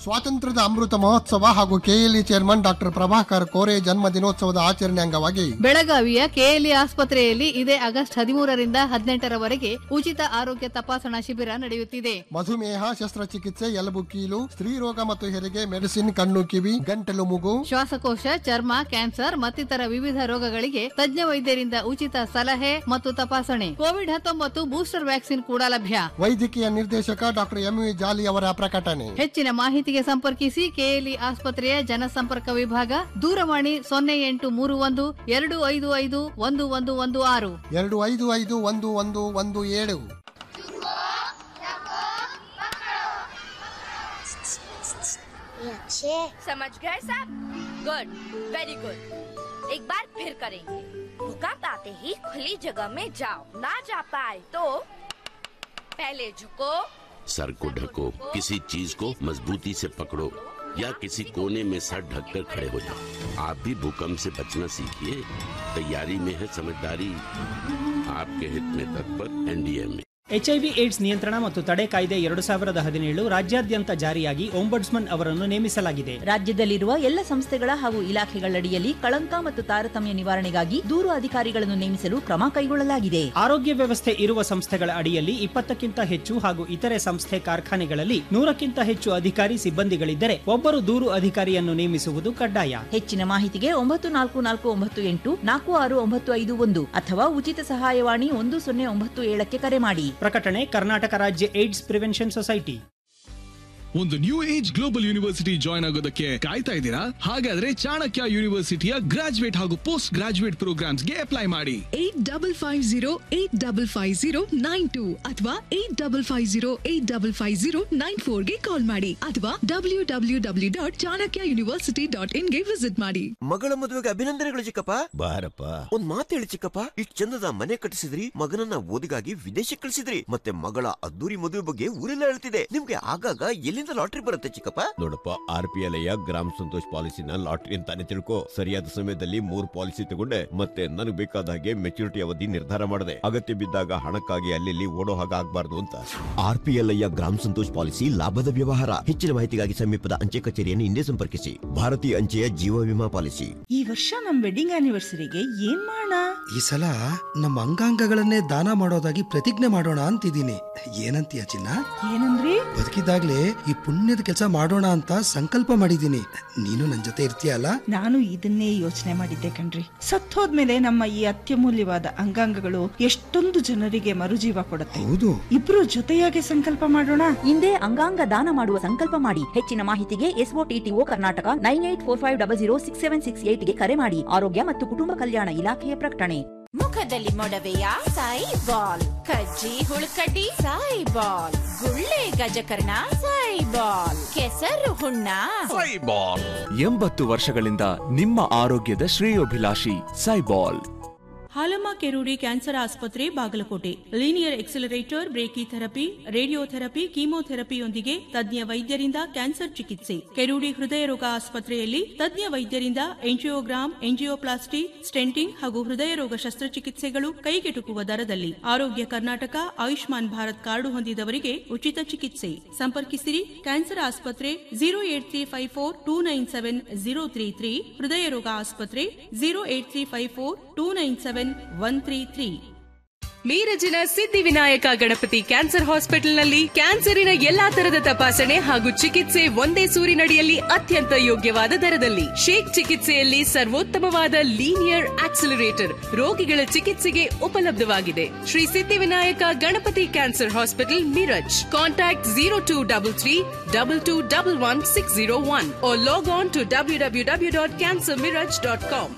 ಸ್ವಾತಂತ್ರ್ಯದ ಅಮೃತ ಮಹೋತ್ಸವ ಹಾಗೂ KLE chairman doctor Prabhakar Kore ಜನ್ಮ ದಿನೋತ್ಸವದ ಆಚರಣೆ ಅಂಗವಾಗಿ ಬೆಳಗಾವಿಯ ಕೆಎಲ್ಇ ಆಸ್ಪತ್ರೆಯಲ್ಲಿ ಇದೇ ಆಗಸ್ಟ್ ಹದಿಮೂರರಿಂದ ಹದಿನೆಂಟರವರೆಗೆ ಉಚಿತ ಆರೋಗ್ಯ ತಪಾಸಣಾ ಶಿಬಿರ ನಡೆಯುತ್ತಿದೆ ಮಧುಮೇಹ ಶಸ್ತ್ರಚಿಕಿತ್ಸೆ ಎಲುಬು ಕೀಲು ಸ್ತ್ರೀರೋಗ ಮತ್ತು ಹೆರಿಗೆ ಮೆಡಿಸಿನ್ ಕಣ್ಣು ಕಿವಿ ಗಂಟಲು ಮೂಗು ಶ್ವಾಸಕೋಶ ಚರ್ಮ ಕ್ಯಾನ್ಸರ್ ಮತ್ತಿತರ ವಿವಿಧ ರೋಗಗಳಿಗೆ ತಜ್ಞ ವೈದ್ಯರಿಂದ ಉಚಿತ ಸಲಹೆ ಮತ್ತು ತಪಾಸಣೆ ಕೋವಿಡ್ ಹತ್ತೊಂಬತ್ತು ಬೂಸ್ಟರ್ ವ್ಯಾಕ್ಸಿನ್ ಕೂಡ ಲಭ್ಯ ವೈದ್ಯಕೀಯ ನಿರ್ದೇಶಕ ಡಾಕ್ಟರ್ ಎಂ ವಿ ಜಾಲಿ ಅವರ ಪ್ರಕಟಣೆ ಹೆಚ್ಚಿನ ಮಾಹಿತಿಗೆ ಸಂಪರ್ಕಿಸಿ ಕೆಎಲ್ಇ ಆಸ್ಪತ್ರೆಯ ಜನಸಂಪರ್ಕ ವಿಭಾಗ ದೂರವಾಣಿ ಸೊನ್ನೆ ಎಂಟು ಮೂರು ಒಂದು ಎರಡು ಐದು ಐದು ಒಂದು ಒಂದು ಒಂದು ಆರು ಎರಡು ಐದು ಐದು ಒಂದು ಒಂದು ಒಂದು ಏಳು ये अच्छे समझ गए सब गुड वेरी गुड एक बार फिर करेंगे भूकंप आते ही खुली जगह में जाओ ना जा पाए तो पहले झुको सर को ढको किसी चीज को मजबूती से पकड़ो या किसी कोने में सर ढककर खड़े हो जाओ आप भी भूकंप से बचना सीखिए तैयारी में है समझदारी आपके हित में तत्पर एनडीए में ಎಚ್ಐವಿ ಏಡ್ಸ್ ನಿಯಂತ್ರಣ ಮತ್ತು ತಡೆ ಕಾಯ್ದೆ ಎರಡು ಸಾವಿರದ ಹದಿನೇಳು ರಾಜ್ಯಾದ್ಯಂತ ಜಾರಿಯಾಗಿ ಓಂಬಡ್ಸ್ಮನ್ ಅವರನ್ನು ನೇಮಿಸಲಾಗಿದೆ ರಾಜ್ಯದಲ್ಲಿರುವ ಎಲ್ಲ ಸಂಸ್ಥೆಗಳ ಹಾಗೂ ಇಲಾಖೆಗಳಡಿಯಲ್ಲಿ ಕಳಂಕ ಮತ್ತು ತಾರತಮ್ಯ ನಿವಾರಣೆಗಾಗಿ ದೂರು ಅಧಿಕಾರಿಗಳನ್ನು ನೇಮಿಸಲು ಕ್ರಮ ಕೈಗೊಳ್ಳಲಾಗಿದೆ ಆರೋಗ್ಯ ವ್ಯವಸ್ಥೆ ಇರುವ ಸಂಸ್ಥೆಗಳ ಅಡಿಯಲ್ಲಿ ಇಪ್ಪತ್ತಕ್ಕಿಂತ ಹೆಚ್ಚು ಹಾಗೂ ಇತರೆ ಸಂಸ್ಥೆ ಕಾರ್ಖಾನೆಗಳಲ್ಲಿ ನೂರಕ್ಕಿಂತ ಹೆಚ್ಚು ಅಧಿಕಾರಿ ಸಿಬ್ಬಂದಿಗಳಿದ್ದರೆ ಒಬ್ಬರು ದೂರು ಅಧಿಕಾರಿಯನ್ನು ನೇಮಿಸುವುದು ಕಡ್ಡಾಯ ಹೆಚ್ಚಿನ ಮಾಹಿತಿಗೆ ಒಂಬತ್ತು ನಾಲ್ಕು ನಾಲ್ಕು ಒಂಬತ್ತು ಎಂಟು ನಾಲ್ಕು ಆರು ಒಂಬತ್ತು ಐದು ಒಂದು ಅಥವಾ ಉಚಿತ ಸಹಾಯವಾಣಿ ಒಂದು ಸೊನ್ನೆ ಒಂಬತ್ತು ಏಳಕ್ಕೆ ಕರೆ ಮಾಡಿ ಪ್ರಕಟಣೆ ಕರ್ನಾಟಕ ರಾಜ್ಯ ಏಡ್ಸ್ ಪ್ರಿವೆನ್ಷನ್ ಸೊಸೈಟಿ ಒಂದು new age global university join ಆಗೋದಕ್ಕೆ ಕಾಯ್ತಾ ಇದ್ದೀರಾ ಹಾಗಾದ್ರೆ ಚಾಣಕ್ಯ ಯೂನಿವರ್ಸಿಟಿಯ ಗ್ರಾಜುಯೇಟ್ ಹಾಗೂ ಪೋಸ್ಟ್ ಗ್ರಾಜುಯೇಟ್ ಪ್ರೋಗ್ರಾಮ್ಸ್ಗೆ ಅಪ್ಲೈ ಮಾಡಿ eight double five zero eight double five zero nine two ಅಥವಾ eight double five zero eight double five zero nine ಫೋರ್ಗೆ ಕಾಲ್ ಮಾಡಿ ಅಥವಾ W W W dot Chanakya university dot ಇನ್ಗೆ ವಿಸಿಟ್ ಮಾಡಿ ಮಗಳ ಮದುವೆಗೆ ಅಭಿನಂದನೆಗಳು ಚಿಕ್ಕಪ್ಪ ಬಾರಪ್ಪ ಒಂದ್ ಮಾತು ಹೇಳಿ ಚಿಕ್ಕಪ್ಪ ಇಷ್ಟ್ ಚಂದದ ಮನೆ ಕಟ್ಟಿಸಿದ್ರಿ ಮಗನನ್ನ ಓದಿಗಾಗಿ ವಿದೇಶಕ್ಕೆ ಕಳಿಸಿದ್ರಿ ಮತ್ತೆ ಮಗಳ ಅದ್ದೂರಿ ಮದುವೆ ಬಗ್ಗೆ ಊರೆಲ್ಲ ಹೇಳ್ತಿದೆ ನಿಮ್ಗೆ ಆಗಾಗ ಎಲ್ಲಿಂದ ಲಾಟ್ರಿ ಬರುತ್ತೆ ಚಿಕ್ಕಪ್ಪ ನೋಡಪ್ಪ ಆರ್ ಪಿ ಎಲ್ ಗ್ರಾಮ ಸಂತೋಷ್ ಪಾಲಿಸಿನ ಲಾಟ್ರಿ ಅಂತಾನೆ ತಿಳ್ಕೊ ಸರಿಯಾದ ಸಮಯದಲ್ಲಿ ಮೂರ್ ಪಾಲಿಸಿ ತಗೊಂಡೆ ಮತ್ತೆ ನನಗೆ ಬೇಕಾದ ಹಾಗೆ ಮೆಚುರಿಟಿ ಅವಧಿ ನಿರ್ಧಾರ ಮಾಡಿದೆ ಅಗತ್ಯ ಬಿದ್ದಾಗ ಹಣಕ್ಕಾಗಿ ಅಲ್ಲಿ ಓಡೋ ಹಾಗೆ ಆಗ್ಬಾರ್ದು ಅಂತ ಆರ್ ಪಿ ಎಲ್ ಗ್ರಾಮ ಸಂತೋಷ್ ಪಾಲಿಸಿ ಲಾಭದ ವ್ಯವಹಾರ ಹೆಚ್ಚಿನ ಮಾಹಿತಿಗಾಗಿ ಸಮೀಪದ ಅಂಚೆ ಕಚೇರಿಯನ್ನು ಹಿಂದೆ ಸಂಪರ್ಕಿಸಿ ಭಾರತೀಯ ಅಂಚೆಯ ಜೀವ ವಿಮಾ ಪಾಲಿಸಿ ಈ ವರ್ಷ ನಮ್ ವೆಡ್ಡಿಂಗ್ ಆನಿವರ್ಸರಿಗೆ ಏನ್ ಮಾಡೋಣ ಈ ಸಲ ನಮ್ಮ ಅಂಗಾಂಗಗಳನ್ನೇ ದಾನ ಮಾಡೋದಾಗಿ ಪ್ರತಿಜ್ಞೆ ಮಾಡೋಣ ಅಂತಿದ್ದೀನಿ ಏನಂತೀಯ ಚಿನ್ನ ಏನಂದ್ರಿ ಬದುಕಿದಾಗ್ಲೇ ಈ ಪುಣ್ಯದ ಕೆಲಸ ಮಾಡೋಣ ಅಂತ ಸಂಕಲ್ಪ ಮಾಡಿದ್ದೀನಿ ನೀನು ನನ್ ಜೊತೆ ಇರ್ತೀಯಲ್ಲ ನಾನು ಇದನ್ನೇ ಯೋಚನೆ ಮಾಡಿದ್ದೆ ಕಣ್ರಿ ಸತ್ತೋದ್ಮೇಲೆ ನಮ್ಮ ಈ ಅತ್ಯಮೂಲ್ಯವಾದ ಅಂಗಾಂಗಗಳು ಎಷ್ಟೊಂದು ಜನರಿಗೆ ಮರುಜೀವ ಕೊಡುತ್ತೆ ಹೌದು ಇಬ್ರು ಜೊತೆಯಾಗಿ ಸಂಕಲ್ಪ ಮಾಡೋಣ ಹಿಂದೆ ಅಂಗಾಂಗ ದಾನ ಮಾಡುವ ಸಂಕಲ್ಪ ಮಾಡಿ ಹೆಚ್ಚಿನ ಮಾಹಿತಿಗೆ ಎಸ್ಒಟಿಟಿಒ Karnataka nine eight four five double zero six seven six ಏಟ್ಗೆ ಕರೆ ಮಾಡಿ ಆರೋಗ್ಯ ಮತ್ತು ಕುಟುಂಬ ಕಲ್ಯಾಣ ಇಲಾಖೆಯ ಪ್ರಕಟಣೆ ಮುಖದಲ್ಲಿ ಮೊಡವೆಯ ಸಾಯಿ ಬಾಲ್ ಕಜ್ಜಿ ಹುಳುಕಡ್ಡಿ ಸಾಯಿ ಬಾಲ್ ಗುಳ್ಳೆ ಗಜಕರ್ಣ ಸಾಯಿ ಬಾಲ್ ಕೆಸರು ಹುಣ್ಣ ಎಂಬತ್ತು ವರ್ಷಗಳಿಂದ ನಿಮ್ಮ ಆರೋಗ್ಯದ ಶ್ರೇಯೋಭಿಲಾಷಿ ಸೈಬಾಲ್ ಹಾಲಮ್ಮ ಕೆರೂಡಿ ಕ್ಯಾನ್ಸರ್ ಆಸ್ಪತ್ರೆ Bagalkote linear accelerator brachytherapy radiotherapy ಕೀಮೋಥೆರಪಿಯೊಂದಿಗೆ ತಜ್ಞ ವೈದ್ಯರಿಂದ ಕ್ಯಾನ್ಸರ್ ಚಿಕಿತ್ಸೆ ಕೆರೂಡಿ ಹೃದಯ ರೋಗ ಆಸ್ಪತ್ರೆಯಲ್ಲಿ ತಜ್ಞ ವೈದ್ಯರಿಂದ ಎಂಜಿಯೋಗ್ರಾಮ್ ಎಂಜಿಯೋಪ್ಲಾಸ್ಟಿ ಸ್ಟೆಂಟಿಂಗ್ ಹಾಗೂ ಹೃದಯ ರೋಗ ಶಸ್ತ್ರಚಿಕಿತ್ಸೆಗಳು ಕೈಗೆಟುಕುವ ದರದಲ್ಲಿ ಆರೋಗ್ಯ ಕರ್ನಾಟಕ ಆಯುಷ್ಮಾನ್ ಭಾರತ್ ಕಾರ್ಡು ಹೊಂದಿದವರಿಗೆ ಉಚಿತ ಚಿಕಿತ್ಸೆ ಸಂಪರ್ಕಿಸಿರಿ ಕ್ಯಾನ್ಸರ್ ಆಸ್ಪತ್ರೆ zero eight three five four two nine seven zero three three ಹೃದಯ ರೋಗ ಆಸ್ಪತ್ರೆ zero eight three five four two nine seven one three three ಮೀರಜಿನ ಸಿದ್ಧಿವಿನಾಯಕ ಗಣಪತಿ ಕ್ಯಾನ್ಸರ್ ಹಾಸ್ಪಿಟಲ್ನಲ್ಲಿ ಕ್ಯಾನ್ಸರಿನ ಎಲ್ಲಾ ತರದ ತಪಾಸಣೆ ಹಾಗೂ ಚಿಕಿತ್ಸೆ ಒಂದೇ ಸೂರಿನಡಿಯಲ್ಲಿ ಅತ್ಯಂತ ಯೋಗ್ಯವಾದ ದರದಲ್ಲಿ ಶೇಕ್ ಚಿಕಿತ್ಸೆಯಲ್ಲಿ ಸರ್ವೋತ್ತಮವಾದ ಲೀನಿಯರ್ ಆಕ್ಸಿಲರೇಟರ್ ರೋಗಿಗಳ ಚಿಕಿತ್ಸೆಗೆ ಉಪಲಬ್ಧವಾಗಿದೆ Shri Siddhivinayak Ganapati cancer hospital Miraj contact zero two double three double two double one six zero one log on to W W W dot cancer Miraj dot com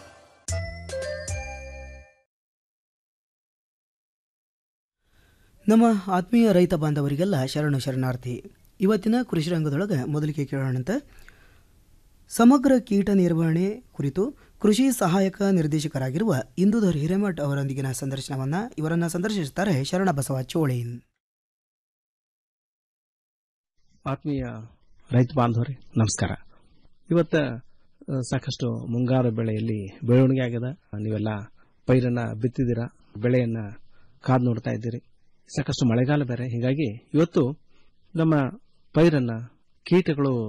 ನಮ್ಮ ಆತ್ಮೀಯ ರೈತ ಬಾಂಧವರಿಗೆಲ್ಲ ಶರಣು ಶರಣಾರ್ಥಿ ಇವತ್ತಿನ ಕೃಷಿ ರಂಗದೊಳಗೆ ಮೊದಲಿಗೆ ಕೇಳೋಣಂತ ಸಮಗ್ರ ಕೀಟ ನಿರ್ವಹಣೆ ಕುರಿತು ಕೃಷಿ ಸಹಾಯಕ ನಿರ್ದೇಶಕರಾಗಿರುವ ಇಂದುಧರ್ ಹಿರೇಮಠ್ ಅವರೊಂದಿಗಿನ ಸಂದರ್ಶನವನ್ನು ಇವರನ್ನು ಸಂದರ್ಶಿಸುತ್ತಾರೆ ಶರಣ ಬಸವ ಚೋಳೇನ್ ಆತ್ಮೀಯ ರೈತ ಬಾಂಧವರೇ ನಮಸ್ಕಾರ ಇವತ್ತ ಆ, ಸಾಕಷ್ಟು ಮುಂಗಾರು ಬೆಳೆಯಲ್ಲಿ ಬೆಳವಣಿಗೆ ಆಗ್ಯದ ನೀವೆಲ್ಲ ಪೈರನ್ನ ಬಿತ್ತಿದ್ದೀರಾ ಬೆಳೆಯನ್ನ ಕಾದು ನೋಡ್ತಾ ಇದ್ದೀರಿ ಸಾಕಷ್ಟು ಮಳೆಗಾಲ ಬೇರೆ ಹೀಗಾಗಿ ಇವತ್ತು ನಮ್ಮ ಪೈರನ್ನ ಕೀಟಗಳು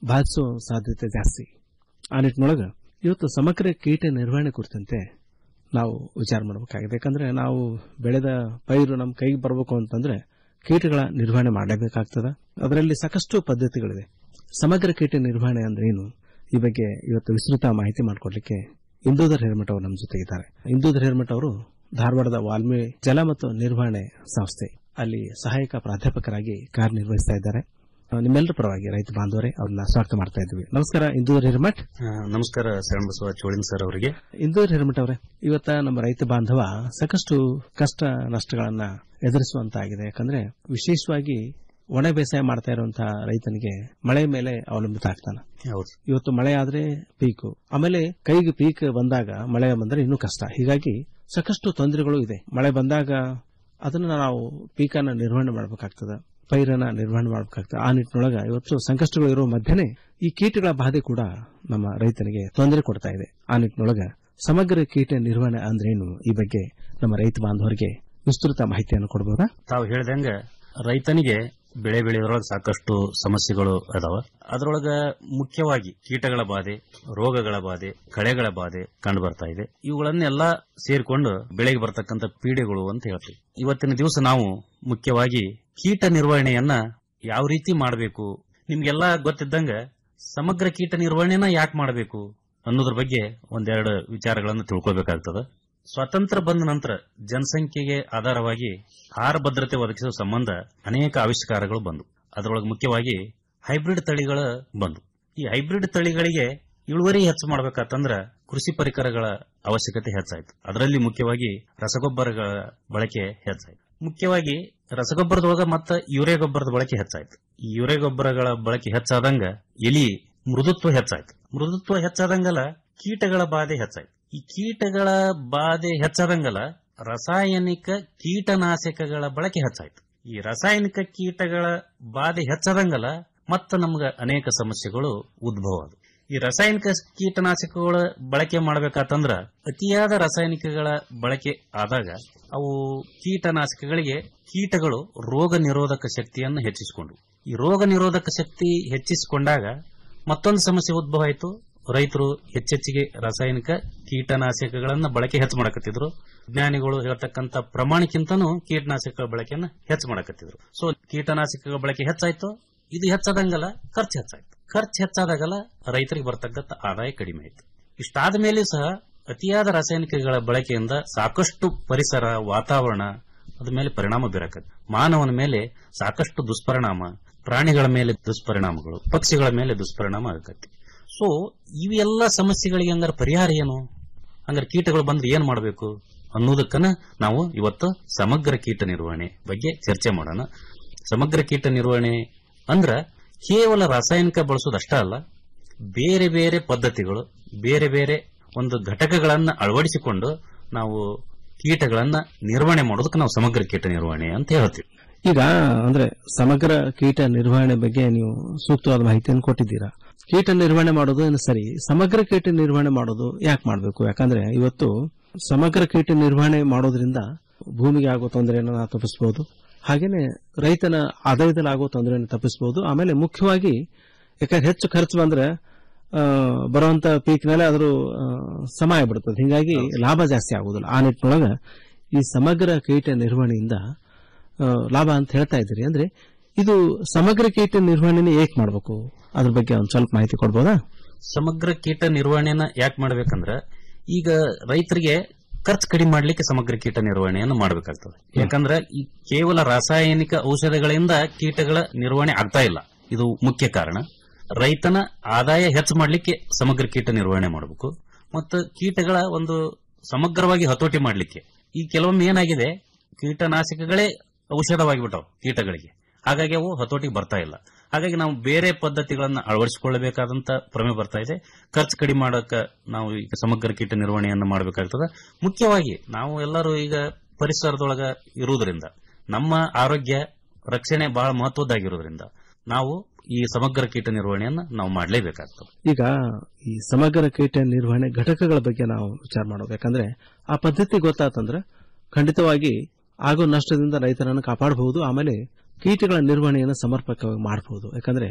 ಬಾಧಿಸೋ ಸಾಧ್ಯತೆ ಜಾಸ್ತಿ ಆ ನಿಟ್ಟಿನೊಳಗೆ ಇವತ್ತು ಸಮಗ್ರ ಕೀಟ ನಿರ್ವಹಣೆ ಕುರಿತಂತೆ ನಾವು ವಿಚಾರ ಮಾಡಬೇಕಾಗಿದೆ ಯಾಕಂದ್ರೆ ನಾವು ಬೆಳೆದ ಪೈರು ನಮ್ಮ ಕೈಗೆ ಬರಬೇಕು ಅಂತಂದ್ರೆ ಕೀಟಗಳ ನಿರ್ವಹಣೆ ಮಾಡಲೇಬೇಕಾಗ್ತದ ಅದರಲ್ಲಿ ಸಾಕಷ್ಟು ಪದ್ಧತಿಗಳಿವೆ ಸಮಗ್ರ ಕೀಟ ನಿರ್ವಹಣೆ ಅಂದ್ರೆ ಏನು ಈ ಬಗ್ಗೆ ಇವತ್ತು ವಿಸ್ತೃತ ಮಾಹಿತಿ ಮಾಡಿಕೊಡ್ಲಿಕ್ಕೆ ಇಂದೂಧರ್ ಹಿರಮಠ ಅವರು ನಮ್ಮ ಜೊತೆ ಇದ್ದಾರೆ ಇಂದೂಧರ್ ಹಿರಮಠ ಅವರು ಧಾರವಾಡದ ವಾಲ್ಮಿ ಜಲ ಮತ್ತು ನಿರ್ವಹಣೆ ಸಂಸ್ಥೆ ಅಲ್ಲಿ ಸಹಾಯಕ ಪ್ರಾಧ್ಯಾಪಕರಾಗಿ ಕಾರ್ಯನಿರ್ವಹಿಸ್ತಾ ಇದ್ದಾರೆ ಆ, ನಿಮ್ಮೆಲ್ಲರ ಪರವಾಗಿ ರೈತ ಬಾಂಧವರೇ ಅವ್ರನ್ನ ಸ್ವಾಗತ ಮಾಡ್ತಾ ಇದ್ವಿ ನಮಸ್ಕಾರ ಇಂದೂಧರ್ ಹಿರಮಠ್ ಆ, ನಮಸ್ಕಾರ ಶರಣ್ ಬಸವ ಚೋಳಿನ್ ಸರ್ ಅವರಿಗೆ ಇಂದೂರ್ ಹಿರಮಠ ಅವರೇ ಇವತ್ತ ನಮ್ಮ ರೈತ ಬಾಂಧವ ಸಾಕಷ್ಟು ಕಷ್ಟ ನಷ್ಟಗಳನ್ನ ಎದುರಿಸುವಂತಾಗಿದೆ ಯಾಕಂದ್ರೆ ವಿಶೇಷವಾಗಿ ಒಣ ಬೇಸಾಯ ಮಾಡ್ತಾ ಇರುವಂತಹ ರೈತನಿಗೆ ಮಳೆ ಮೇಲೆ ಅವಲಂಬಿತ ಆಗ್ತಾನೆ ಹೌದು ಇವತ್ತು ಮಳೆ ಆದ್ರೆ ಪೀಕು ಆಮೇಲೆ ಕೈಗೆ ಪೀಕ್ ಬಂದಾಗ ಮಳೆ ಬಂದ್ರೆ ಇನ್ನೂ ಕಷ್ಟ ಹೀಗಾಗಿ ಸಾಕಷ್ಟು ತೊಂದರೆಗಳು ಇದೆ ಮಳೆ ಬಂದಾಗ ಅದನ್ನ ನಾವು ಪೀಕನ್ನ ನಿರ್ವಹಣೆ ಮಾಡಬೇಕಾಗ್ತದೆ ಪೈರನ್ನ ನಿರ್ವಹಣೆ ಮಾಡಬೇಕಾಗ್ತದೆ ಆ ನಿಟ್ಟಿನೊಳಗ ಇವತ್ತು ಸಂಕಷ್ಟಗಳು ಇರುವ ಮಧ್ಯೆ ಈ ಕೀಟಗಳ ಬಾಧೆ ಕೂಡ ನಮ್ಮ ರೈತನಿಗೆ ತೊಂದರೆ ಕೊಡ್ತಾ ಇದೆ ಆ ನಿಟ್ಟಿನೊಳಗ ಸಮಗ್ರ ಕೀಟ ನಿರ್ವಹಣೆ ಅಂದ್ರೇನು ಈ ಬಗ್ಗೆ ನಮ್ಮ ರೈತ ಬಾಂಧವರಿಗೆ ವಿಸ್ತೃತ ಮಾಹಿತಿಯನ್ನು ಕೊಡಬಹುದಾ ತಾವು ಹೇಳ್ದಂಗ ರೈತನಿಗೆ ಬೆಳೆ ಬೆಳೆಯೋದ್ರೊಳಗೆ ಸಾಕಷ್ಟು ಸಮಸ್ಯೆಗಳು ಅದಾವ ಅದರೊಳಗ ಮುಖ್ಯವಾಗಿ ಕೀಟಗಳ ಬಾಧೆ ರೋಗಗಳ ಬಾಧೆ ಕಳೆಗಳ ಬಾಧೆ ಕಂಡು ಬರ್ತಾ ಇದೆ ಇವುಗಳನ್ನೆಲ್ಲ ಸೇರಿಕೊಂಡು ಬೆಳೆಗೆ ಬರ್ತಕ್ಕಂಥ ಪೀಡೆಗಳು ಅಂತ ಹೇಳ್ತೀವಿ ಇವತ್ತಿನ ದಿವಸ ನಾವು ಮುಖ್ಯವಾಗಿ ಕೀಟ ನಿರ್ವಹಣೆಯನ್ನ ಯಾವ ರೀತಿ ಮಾಡಬೇಕು ನಿಮ್ಗೆಲ್ಲ ಗೊತ್ತಿದ್ದಂಗ ಸಮಗ್ರ ಕೀಟ ನಿರ್ವಹಣೆನ ಯಾಕೆ ಮಾಡಬೇಕು ಅನ್ನೋದ್ರ ಬಗ್ಗೆ ಒಂದೆರಡು ವಿಚಾರಗಳನ್ನು ತಿಳ್ಕೊಬೇಕಾಗ್ತದ ಸ್ವಾತಂತ್ರ್ಯ ಬಂದ ನಂತರ ಜನಸಂಖ್ಯೆಗೆ ಆಧಾರವಾಗಿ ಆಹಾರ ಭದ್ರತೆ ಒದಗಿಸುವ ಸಂಬಂಧ ಅನೇಕ ಆವಿಷ್ಕಾರಗಳು ಬಂದವು ಅದರೊಳಗೆ ಮುಖ್ಯವಾಗಿ ಹೈಬ್ರಿಡ್ ತಳಿಗಳ ಬಂದು ಈ ಹೈಬ್ರಿಡ್ ತಳಿಗಳಿಗೆ ಇಳುವರಿ ಹೆಚ್ಚು ಮಾಡಬೇಕಾತಂದ್ರ ಕೃಷಿ ಪರಿಕರಗಳ ಅವಶ್ಯಕತೆ ಹೆಚ್ಚಾಯ್ತು ಅದರಲ್ಲಿ ಮುಖ್ಯವಾಗಿ ರಸಗೊಬ್ಬರಗಳ ಬಳಕೆ ಹೆಚ್ಚಾಯ್ತು ಮುಖ್ಯವಾಗಿ ರಸಗೊಬ್ಬರದೊಳಗ ಮತ್ತ ಯೂರಿಯಾ ಗೊಬ್ಬರದ ಬಳಕೆ ಹೆಚ್ಚಾಯ್ತು ಈ ಯೂರಿಯಾ ಗೊಬ್ಬರಗಳ ಬಳಕೆ ಹೆಚ್ಚಾದಂಗ ಎಲಿ ಮೃದುತ್ವ ಹೆಚ್ಚಾಯ್ತು ಮೃದುತ್ವ ಹೆಚ್ಚಾದಂಗಲ್ಲ ಕೀಟಗಳ ಬಾಧೆ ಹೆಚ್ಚಾಯ್ತು ಈ ಕೀಟಗಳ ಬಾಧೆ ಹೆಚ್ಚಾದಂಗಲ್ಲ ರಾಸಾಯನಿಕ ಕೀಟನಾಶಕಗಳ ಬಳಕೆ ಹೆಚ್ಚಾಯ್ತು ಈ ರಾಸಾಯನಿಕ ಕೀಟಗಳ ಬಾಧೆ ಹೆಚ್ಚಾದಂಗಲ್ಲ ಮತ್ತ ನಮ್ಗ ಅನೇಕ ಸಮಸ್ಯೆಗಳು ಉದ್ಭವ ಆದವು ಈ ರಾಸಾಯನಿಕ ಕೀಟನಾಶಕಗಳ ಬಳಕೆ ಮಾಡಬೇಕಾತಂದ್ರ ಅತಿಯಾದ ರಾಸಾಯನಿಕಗಳ ಬಳಕೆ ಆದಾಗ ಅವು ಕೀಟನಾಶಕಗಳಿಗೆ ಕೀಟಗಳು ರೋಗ ನಿರೋಧಕ ಶಕ್ತಿಯನ್ನು ಹೆಚ್ಚಿಸಿಕೊಂಡು ಈ ರೋಗ ನಿರೋಧಕ ಶಕ್ತಿ ಹೆಚ್ಚಿಸಿಕೊಂಡಾಗ ಮತ್ತೊಂದು ಸಮಸ್ಯೆ ಉದ್ಭವ ಆಯಿತು ರೈತರು ಹೆಚ್ಚೆಚ್ಚಿಗೆ ರಾಸಾಯನಿಕ ಕೀಟನಾಶಕಗಳನ್ನ ಬಳಕೆ ಹೆಚ್ಚು ಮಾಡಕತ್ತಿದ್ರು ವಿಜ್ಞಾನಿಗಳು ಹೇಳ್ತಕ್ಕಂತ ಪ್ರಮಾಣಕ್ಕಿಂತನೂ ಕೀಟನಾಶಕಗಳ ಬಳಕೆಯನ್ನ ಹೆಚ್ಚು ಮಾಡಕತ್ತಿದ್ರು ಸೊ ಕೀಟನಾಶಕಗಳ ಬಳಕೆ ಹೆಚ್ಚಾಯ್ತು ಇದು ಹೆಚ್ಚಾದಂಗಲ್ಲ ಖರ್ಚು ಹೆಚ್ಚಾಯ್ತು ಖರ್ಚು ಹೆಚ್ಚಾದಾಗಲ್ಲ ರೈತರಿಗೆ ಬರ್ತಕ್ಕಂಥ ಆದಾಯ ಕಡಿಮೆ ಆಯ್ತು ಇಷ್ಟಾದ ಮೇಲೆ ಸಹ ಅತಿಯಾದ ರಾಸಾಯನಿಕಗಳ ಬಳಕೆಯಿಂದ ಸಾಕಷ್ಟು ಪರಿಸರ ವಾತಾವರಣ ಅದ ಮೇಲೆ ಪರಿಣಾಮ ಬೀರಕತ್ತೆ ಮಾನವನ ಮೇಲೆ ಸಾಕಷ್ಟು ದುಷ್ಪರಿಣಾಮ ಪ್ರಾಣಿಗಳ ಮೇಲೆ ದುಷ್ಪರಿಣಾಮಗಳು ಪಕ್ಷಿಗಳ ಮೇಲೆ ದುಷ್ಪರಿಣಾಮ ಆಗತ್ತೆ ಸೊ ಇವೆಲ್ಲ ಸಮಸ್ಯೆಗಳಿಗೆ ಹಂಗಾರೆ ಪರಿಹಾರ ಏನು ಹಂಗಾರೆ ಕೀಟಗಳು ಬಂದ್ರೆ ಏನ್ ಮಾಡಬೇಕು ಅನ್ನೋದಕ್ಕನ ನಾವು ಇವತ್ತು ಸಮಗ್ರ ಕೀಟ ನಿರ್ವಹಣೆ ಬಗ್ಗೆ ಚರ್ಚೆ ಮಾಡೋಣ ಸಮಗ್ರ ಕೀಟ ನಿರ್ವಹಣೆ ಅಂದ್ರ ಕೇವಲ ರಾಸಾಯನಿಕ ಬಳಸೋದಷ್ಟ ಅಲ್ಲ ಬೇರೆ ಬೇರೆ ಪದ್ಧತಿಗಳು ಬೇರೆ ಬೇರೆ ಒಂದು ಘಟಕಗಳನ್ನ ಅಳವಡಿಸಿಕೊಂಡು ನಾವು ಕೀಟಗಳನ್ನ ನಿರ್ವಹಣೆ ಮಾಡೋದಕ್ಕೆ ನಾವು ಸಮಗ್ರ ಕೀಟ ನಿರ್ವಹಣೆ ಅಂತ ಹೇಳ್ತೀವಿ ಈಗ ಅಂದ್ರೆ ಸಮಗ್ರ ಕೀಟ ನಿರ್ವಹಣೆ ಬಗ್ಗೆ ನೀವು ಸೂಕ್ತವಾದ ಮಾಹಿತಿಯನ್ನು ಕೊಟ್ಟಿದ್ದೀರಾ ಕೀಟ ನಿರ್ವಹಣೆ ಮಾಡೋದು ಏನು ಸರಿ ಸಮಗ್ರ ಕೀಟ ನಿರ್ವಹಣೆ ಮಾಡೋದು ಯಾಕೆ ಮಾಡಬೇಕು ಯಾಕಂದ್ರೆ ಇವತ್ತು ಸಮಗ್ರ ಕೀಟ ನಿರ್ವಹಣೆ ಮಾಡೋದ್ರಿಂದ ಭೂಮಿಗೆ ಆಗೋ ತೊಂದರೆಯನ್ನು ನಾವು ತಪ್ಪಿಸಬಹುದು ಹಾಗೇನೆ ರೈತನ ಆದಾಯದಲ್ಲಿ ಆಗೋ ತೊಂದರೆಯನ್ನು ತಪ್ಪಿಸಬಹುದು ಆಮೇಲೆ ಮುಖ್ಯವಾಗಿ ಯಾಕಂದ್ರೆ ಹೆಚ್ಚು ಖರ್ಚು ಬಂದ್ರೆ ಆ, ಬರುವಂತ ಪೀಕ್ನಲ್ಲೇ ಅದ್ರ ಆ, ಸಮಯ ಬಿಡ್ತದೆ ಹಿಂಗಾಗಿ ಲಾಭ ಜಾಸ್ತಿ ಆಗುದಿಲ್ಲ ಆ ನಿಟ್ಟಿನೊಳಗ ಈ ಸಮಗ್ರ ಕೀಟ ನಿರ್ವಹಣೆಯಿಂದ ಆ, ಲಾಭ ಅಂತ ಹೇಳ್ತಾ ಇದ್ದೀರಿ ಅಂದ್ರೆ ಇದು ಸಮಗ್ರ ಕೀಟ ನಿರ್ವಹಣೆನ ಏಕ್ ಮಾಡಬೇಕು ಅದ್ರ ಬಗ್ಗೆ ಒಂದ್ ಸ್ವಲ್ಪ ಮಾಹಿತಿ ಕೊಡ್ಬೋದಾ ಸಮಗ್ರ ಕೀಟ ನಿರ್ವಹಣೆನ ಯಾಕೆ ಮಾಡ್ಬೇಕಂದ್ರ ಈಗ ರೈತರಿಗೆ ಖರ್ಚು ಕಡಿಮೆ ಮಾಡ್ಲಿಕ್ಕೆ ಸಮಗ್ರ ಕೀಟ ನಿರ್ವಹಣೆಯನ್ನು ಮಾಡಬೇಕಾಗ್ತದೆ ಯಾಕಂದ್ರೆ ಈ ಕೇವಲ ರಾಸಾಯನಿಕ ಔಷಧಗಳಿಂದ ಕೀಟಗಳ ನಿರ್ವಹಣೆ ಆಗ್ತಾ ಇಲ್ಲ ಇದು ಮುಖ್ಯ ಕಾರಣ ರೈತನ ಆದಾಯ ಹೆಚ್ಚು ಮಾಡ್ಲಿಕ್ಕೆ ಸಮಗ್ರ ಕೀಟ ನಿರ್ವಹಣೆ ಮಾಡಬೇಕು ಮತ್ತು ಕೀಟಗಳ ಒಂದು ಸಮಗ್ರವಾಗಿ ಹತೋಟಿ ಮಾಡ್ಲಿಕ್ಕೆ ಈ ಕೆಲವೊಮ್ಮೆ ಏನಾಗಿದೆ ಕೀಟನಾಶಕಗಳೇ ಔಷಧವಾಗಿಬಿಟ್ಟವು ಕೀಟಗಳಿಗೆ ಹಾಗಾಗಿ ಅವು ಹತೋಟಿಗೆ ಬರ್ತಾ ಇಲ್ಲ ಹಾಗಾಗಿ ನಾವು ಬೇರೆ ಪದ್ಧತಿಗಳನ್ನ ಅಳವಡಿಸಿಕೊಳ್ಳಬೇಕಾದಂತ ಪ್ರಮೆ ಬರ್ತಾ ಇದೆ ಖರ್ಚು ಕಡಿಮೆ ಮಾಡಕ ನಾವು ಈಗ ಸಮಗ್ರ ಕೀಟ ನಿರ್ವಹಣೆಯನ್ನು ಮಾಡಬೇಕಾಗ್ತದೆ ಮುಖ್ಯವಾಗಿ ನಾವು ಎಲ್ಲರೂ ಈಗ ಪರಿಸರದೊಳಗ ಇರುವುದರಿಂದ ನಮ್ಮ ಆರೋಗ್ಯ ರಕ್ಷಣೆ ಬಹಳ ಮಹತ್ವದ್ದಾಗಿರೋದ್ರಿಂದ ನಾವು ಈ ಸಮಗ್ರ ಕೀಟ ನಿರ್ವಹಣೆಯನ್ನ ನಾವು ಮಾಡಲೇಬೇಕಾಗ್ತದೆ ಈಗ ಈ ಸಮಗ್ರ ಕೀಟ ನಿರ್ವಹಣೆ ಘಟಕಗಳ ಬಗ್ಗೆ ನಾವು ವಿಚಾರ ಮಾಡೋದು ಯಾಕಂದ್ರೆ ಆ ಪದ್ಧತಿ ಗೊತ್ತಾತಂದ್ರೆ ಖಂಡಿತವಾಗಿ ಆಗೋ ನಷ್ಟದಿಂದ ರೈತರನ್ನು ಕಾಪಾಡಬಹುದು ಆಮೇಲೆ ಕೀಟಗಳ ನಿರ್ವಹಣೆಯನ್ನು ಸಮರ್ಪಕವಾಗಿ ಮಾಡಬಹುದು ಯಾಕಂದ್ರೆ